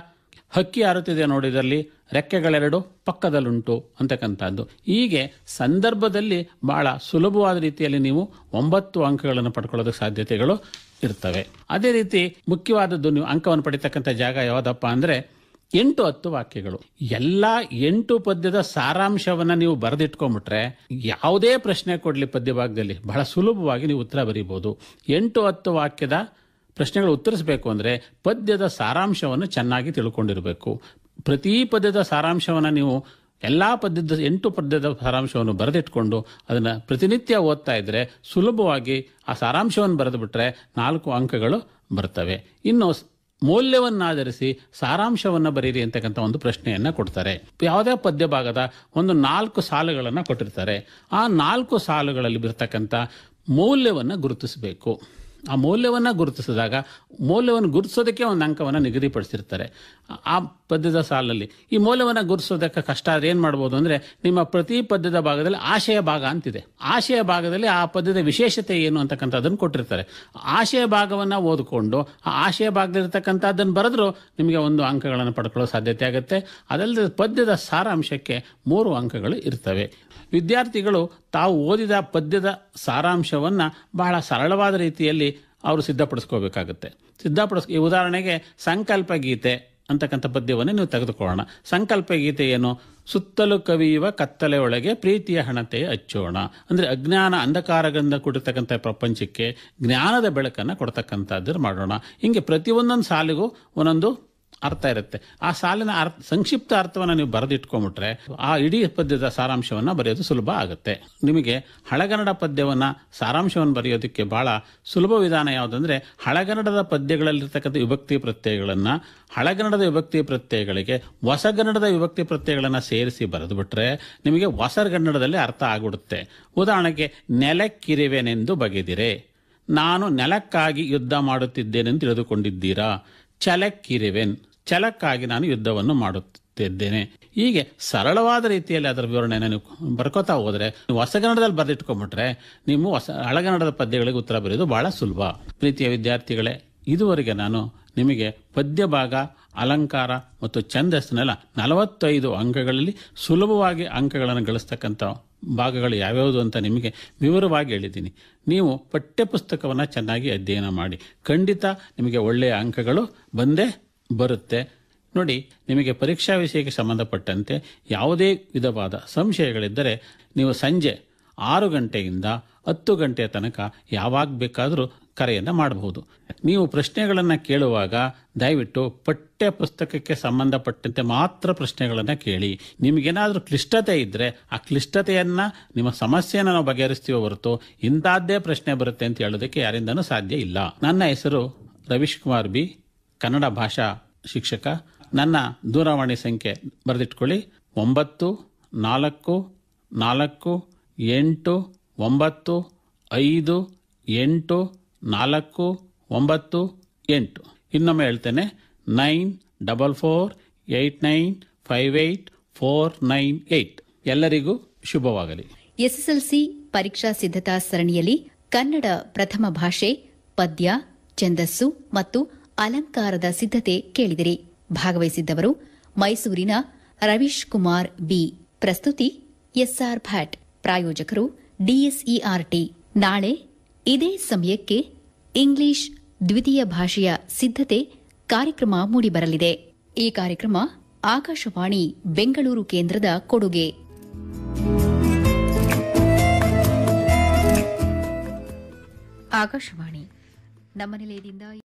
ಹಕ್ಕಿ ಹಾರುತ್ತಿದೆ ನೋಡಿದಲ್ಲಿ ರೆಕ್ಕೆಗಳೆರಡು ಪಕ್ಕದಲ್ಲುಂಟು ಅಂತಕ್ಕಂಥದ್ದು ಹೀಗೆ ಸಂದರ್ಭದಲ್ಲಿ ಬಹಳ ಸುಲಭವಾದ ರೀತಿಯಲ್ಲಿ ನೀವು ಒಂಬತ್ತು ಅಂಕಗಳನ್ನು ಪಡ್ಕೊಳ್ಳೋದಕ್ಕೆ ಸಾಧ್ಯತೆಗಳು ಇರ್ತವೆ ಅದೇ ರೀತಿ ಮುಖ್ಯವಾದದ್ದು ನೀವು ಅಂಕವನ್ನು ಪಡಿತಕ್ಕಂಥ ಜಾಗ ಯಾವುದಪ್ಪ ಅಂದರೆ ಎಂಟು ಹತ್ತು ವಾಕ್ಯಗಳು ಎಲ್ಲ ಎಂಟು ಪದ್ಯದ ಸಾರಾಂಶವನ್ನ ನೀವು ಬರೆದಿಟ್ಕೊಂಡ್ಬಿಟ್ರೆ ಯಾವುದೇ ಪ್ರಶ್ನೆ ಕೊಡಲಿ ಪದ್ಯ ಭಾಗದಲ್ಲಿ ಬಹಳ ಸುಲಭವಾಗಿ ನೀವು ಉತ್ತರ ಬರೀಬಹುದು ಎಂಟು ಹತ್ತು ವಾಕ್ಯದ ಪ್ರಶ್ನೆಗಳು ಉತ್ತರಿಸಬೇಕು ಅಂದರೆ ಪದ್ಯದ ಸಾರಾಂಶವನ್ನು ಚೆನ್ನಾಗಿ ತಿಳ್ಕೊಂಡಿರಬೇಕು ಪ್ರತಿ ಪದ್ಯದ ಸಾರಾಂಶವನ್ನು ನೀವು ಎಲ್ಲ ಪದ್ಯದ ಎಂಟು ಪದ್ಯದ ಸಾರಾಂಶವನ್ನು ಬರೆದಿಟ್ಕೊಂಡು ಅದನ್ನು ಪ್ರತಿನಿತ್ಯ ಓದ್ತಾ ಇದ್ರೆ ಸುಲಭವಾಗಿ ಆ ಸಾರಾಂಶವನ್ನು ಬರೆದು ಬಿಟ್ರೆ ನಾಲ್ಕು ಅಂಕಗಳು ಬರ್ತವೆ ಇನ್ನು ಮೌಲ್ಯವನ್ನಾಧರಿಸಿ ಸಾರಾಂಶವನ್ನು ಬರೀರಿ ಅಂತಕ್ಕಂಥ ಒಂದು ಪ್ರಶ್ನೆಯನ್ನ ಕೊಡ್ತಾರೆ ಯಾವುದೇ ಪದ್ಯ ಭಾಗದ ಒಂದು ನಾಲ್ಕು ಸಾಲುಗಳನ್ನು ಕೊಟ್ಟಿರ್ತಾರೆ ಆ ನಾಲ್ಕು ಸಾಲುಗಳಲ್ಲಿ ಬರ್ತಕ್ಕಂಥ ಮೌಲ್ಯವನ್ನು ಗುರುತಿಸಬೇಕು ಆ ಮೌಲ್ಯವನ್ನು ಗುರುತಿಸಿದಾಗ ಮೌಲ್ಯವನ್ನು ಗುರುತಿಸೋದಕ್ಕೆ ಒಂದು ಅಂಕವನ್ನು ನಿಗದಿಪಡಿಸಿರ್ತಾರೆ ಆ ಪದ್ಯದ ಸಾಲಲ್ಲಿ ಈ ಮೌಲ್ಯವನ್ನು ಗುರುತಿಸೋದಕ್ಕೆ ಕಷ್ಟ ಆದ್ರೆ ಏನು ಮಾಡ್ಬೋದು ಅಂದರೆ ನಿಮ್ಮ ಪ್ರತಿ ಪದ್ಯದ ಭಾಗದಲ್ಲಿ ಆಶಯ ಭಾಗ ಅಂತಿದೆ ಆಶಯ ಭಾಗದಲ್ಲಿ ಆ ಪದ್ಯದ ವಿಶೇಷತೆ ಏನು ಅಂತಕ್ಕಂಥದ್ದನ್ನು ಕೊಟ್ಟಿರ್ತಾರೆ ಆಶಯ ಭಾಗವನ್ನು ಓದಿಕೊಂಡು ಆ ಆಶಯ ಭಾಗದಲ್ಲಿರ್ತಕ್ಕಂಥದ್ದನ್ನು ಬರೆದ್ರು ನಿಮಗೆ ಒಂದು ಅಂಕಗಳನ್ನು ಪಡ್ಕೊಳ್ಳೋ ಸಾಧ್ಯತೆ ಆಗುತ್ತೆ ಅದಲ್ಲದೆ ಪದ್ಯದ ಸಾರಾಂಶಕ್ಕೆ ಮೂರು ಅಂಕಗಳು ಇರ್ತವೆ ವಿದ್ಯಾರ್ಥಿಗಳು ತಾವು ಓದಿದ ಪದ್ಯದ ಸಾರಾಂಶವನ್ನು ಬಹಳ ಸರಳವಾದ ರೀತಿಯಲ್ಲಿ ಅವರು ಸಿದ್ಧಪಡಿಸ್ಕೋಬೇಕಾಗುತ್ತೆ ಸಿದ್ಧಪಡಿಸ್ ಈ ಉದಾಹರಣೆಗೆ ಸಂಕಲ್ಪ ಗೀತೆ ಅಂತಕ್ಕಂಥ ಪದ್ಯವನ್ನು ನೀವು ತೆಗೆದುಕೊಳ್ಳೋಣ ಸಂಕಲ್ಪ ಗೀತೆ ಏನು ಸುತ್ತಲೂ ಕವಿಯುವ ಕತ್ತಲೆ ಒಳಗೆ ಪ್ರೀತಿಯ ಹಣತೆಯ ಹಚ್ಚೋಣ ಅಂದರೆ ಅಜ್ಞಾನ ಅಂಧಕಾರದಿಂದ ಕೂಡಿರ್ತಕ್ಕಂಥ ಪ್ರಪಂಚಕ್ಕೆ ಜ್ಞಾನದ ಬೆಳಕನ್ನು ಕೊಡ್ತಕ್ಕಂಥದ್ದು ಮಾಡೋಣ ಹಿಂಗೆ ಪ್ರತಿಯೊಂದೊಂದು ಸಾಲಿಗೂ ಒಂದೊಂದು ಅರ್ಥ ಇರುತ್ತೆ ಆ ಸಾಲಿನ ಅರ್ಥ ಸಂಕ್ಷಿಪ್ತ ಅರ್ಥವನ್ನು ನೀವು ಬರೆದಿಟ್ಕೊಂಡ್ಬಿಟ್ರೆ ಆ ಇಡೀ ಪದ್ಯದ ಸಾರಾಂಶವನ್ನು ಬರೆಯೋದು ಸುಲಭ ಆಗುತ್ತೆ ನಿಮಗೆ ಹಳಗನ್ನಡ ಪದ್ಯವನ್ನು ಸಾರಾಂಶವನ್ನು ಬರೆಯೋದಕ್ಕೆ ಬಹಳ ಸುಲಭ ವಿಧಾನ ಯಾವುದಂದ್ರೆ ಹಳಗನ್ನಡದ ಪದ್ಯಗಳಲ್ಲಿರ್ತಕ್ಕಂಥ ವಿಭಕ್ತಿ ಪ್ರತ್ಯಯಗಳನ್ನು ಹಳಗನ್ನಡದ ವಿಭಕ್ತಿ ಪ್ರತ್ಯಯಗಳಿಗೆ ಹೊಸಗನ್ನಡದ ವಿಭಕ್ತಿ ಪ್ರತ್ಯಯಗಳನ್ನು ಸೇರಿಸಿ ಬರೆದು ಬಿಟ್ರೆ ನಿಮಗೆ ಹೊಸಗನ್ನಡದಲ್ಲಿ ಅರ್ಥ ಆಗಿಬಿಡುತ್ತೆ ಉದಾಹರಣೆಗೆ ನೆಲಕ್ಕಿರುವೆನೆಂದು ಬಗೆದಿರೆ ನಾನು ನೆಲಕ್ಕಾಗಿ ಯುದ್ಧ ಮಾಡುತ್ತಿದ್ದೇನೆಂದು ತಿಳಿದುಕೊಂಡಿದ್ದೀರಾ ಛಲಕ್ಕಿರುವೆನ್ ಛಲಕ್ಕಾಗಿ ನಾನು ಯುದ್ಧವನ್ನು ಮಾಡುತ್ತಿದ್ದೇನೆ ಹೀಗೆ ಸರಳವಾದ ರೀತಿಯಲ್ಲಿ ಅದರ ವಿವರಣೆಯನ್ನು ನೀವು ಬರ್ಕೋತಾ ಹೋದರೆ ನೀವು ಹೊಸಗನ್ನಡದಲ್ಲಿ ಬರೆದಿಟ್ಕೊಂಡ್ಬಿಟ್ರೆ ನೀವು ಹೊಸ ಹಳಗನ್ನಡದ ಪದ್ಯಗಳಿಗೆ ಉತ್ತರ ಬರೆಯೋದು ಬಹಳ ಸುಲಭ ಪ್ರೀತಿಯ ವಿದ್ಯಾರ್ಥಿಗಳೇ ಇದುವರೆಗೆ ನಾನು ನಿಮಗೆ ಪದ್ಯ ಭಾಗ ಅಲಂಕಾರ ಮತ್ತು ಛಂದಸ್ಸಿನೆಲ್ಲ ನಲವತ್ತೈದು ಅಂಕಗಳಲ್ಲಿ ಸುಲಭವಾಗಿ ಅಂಕಗಳನ್ನು ಗಳಿಸ್ತಕ್ಕಂಥ ಭಾಗಗಳು ಯಾವ್ಯಾವುದು ಅಂತ ನಿಮಗೆ ವಿವರವಾಗಿ ಹೇಳಿದ್ದೀನಿ ನೀವು ಪಠ್ಯಪುಸ್ತಕವನ್ನು ಚೆನ್ನಾಗಿ ಅಧ್ಯಯನ ಮಾಡಿ ಖಂಡಿತ ನಿಮಗೆ ಒಳ್ಳೆಯ ಅಂಕಗಳು ಬಂದೇ ಬರುತ್ತೆ ನೋಡಿ ನಿಮಗೆ ಪರೀಕ್ಷಾ ವಿಷಯಕ್ಕೆ ಸಂಬಂಧಪಟ್ಟಂತೆ ಯಾವುದೇ ವಿಧವಾದ ಸಂಶಯಗಳಿದ್ದರೆ ನೀವು ಸಂಜೆ ಆರು ಗಂಟೆಯಿಂದ ಹತ್ತು ಗಂಟೆಯ ತನಕ ಯಾವಾಗ ಬೇಕಾದರೂ ಕರೆಯನ್ನು ಮಾಡಬಹುದು ನೀವು ಪ್ರಶ್ನೆಗಳನ್ನು ಕೇಳುವಾಗ ದಯವಿಟ್ಟು ಪಠ್ಯ ಪುಸ್ತಕಕ್ಕೆ ಸಂಬಂಧಪಟ್ಟಂತೆ ಮಾತ್ರ ಪ್ರಶ್ನೆಗಳನ್ನು ಕೇಳಿ ನಿಮಗೇನಾದರೂ ಕ್ಲಿಷ್ಟತೆ ಇದ್ದರೆ ಆ ಕ್ಲಿಷ್ಟತೆಯನ್ನು ನಿಮ್ಮ ಸಮಸ್ಯೆಯನ್ನು ನಾವು ಬಗೆಹರಿಸ್ತೀವೋ ಹೊರತು ಇಂಥದ್ದೇ ಪ್ರಶ್ನೆ ಬರುತ್ತೆ ಅಂತ ಹೇಳೋದಕ್ಕೆ ಯಾರಿಂದನೂ ಸಾಧ್ಯ ಇಲ್ಲ ನನ್ನ ಹೆಸರು ರವೀಶ್ ಕುಮಾರ್ ಬಿ ಕನ್ನಡ ಭಾಷಾ ಶಿಕ್ಷಕ ನನ್ನ ದೂರವಾಣಿ ಸಂಖ್ಯೆ ಬರೆದಿಟ್ಕೊಳ್ಳಿ ಒಂಬತ್ತು ನಾಲ್ಕು ನಾಲ್ಕು ಎಂಟು ಒಂಬತ್ತು ಐದು ಎಂಟು ನಾಲ್ಕು ಒಂಬತ್ತು ಎಂಟು ಇನ್ನೊಮ್ಮೆ ಹೇಳ್ತೇನೆ nine double four eight nine five eight four nine eight ಎಲ್ಲರಿಗೂ ಶುಭವಾಗಲಿ ಎಸ್ಎಸ್ಎಲ್ಸಿ ಪರೀಕ್ಷಾ ಸಿದ್ಧತಾ ಸರಣಿಯಲ್ಲಿ ಕನ್ನಡ ಪ್ರಥಮ ಭಾಷೆ ಪದ್ಯ ಛಂದಸ್ಸು ಮತ್ತು ಅಲಂಕಾರದ ಸಿದ್ಧತೆ ಕೇಳಿದಿರಿ ಭಾಗವಹಿಸಿದ್ದವರು ಮೈಸೂರಿನ ರವೀಶ್ ಕುಮಾರ್ ಬಿ ಪ್ರಸ್ತುತಿ ಎಸ್ಆರ್ ಭಟ್ ಪ್ರಾಯೋಜಕರು ಡಿಎಸ್ಇಆರ್ಟಿ ನಾಳೆ ಇದೇ ಸಮಯಕ್ಕೆ ಇಂಗ್ಲಿಷ್ ದ್ವಿತೀಯ ಭಾಷೆಯ ಸಿದ್ಧತೆ ಕಾರ್ಯಕ್ರಮ ಮೂಡಿಬರಲಿದೆ ಈ ಕಾರ್ಯಕ್ರಮ ಆಕಾಶವಾಣಿ ಬೆಂಗಳೂರು ಕೇಂದ್ರದ ಕೊಡುಗೆ ಆಕಾಶವಾಣಿ ನಮ್ಮ ನಿಲಯದಿಂದ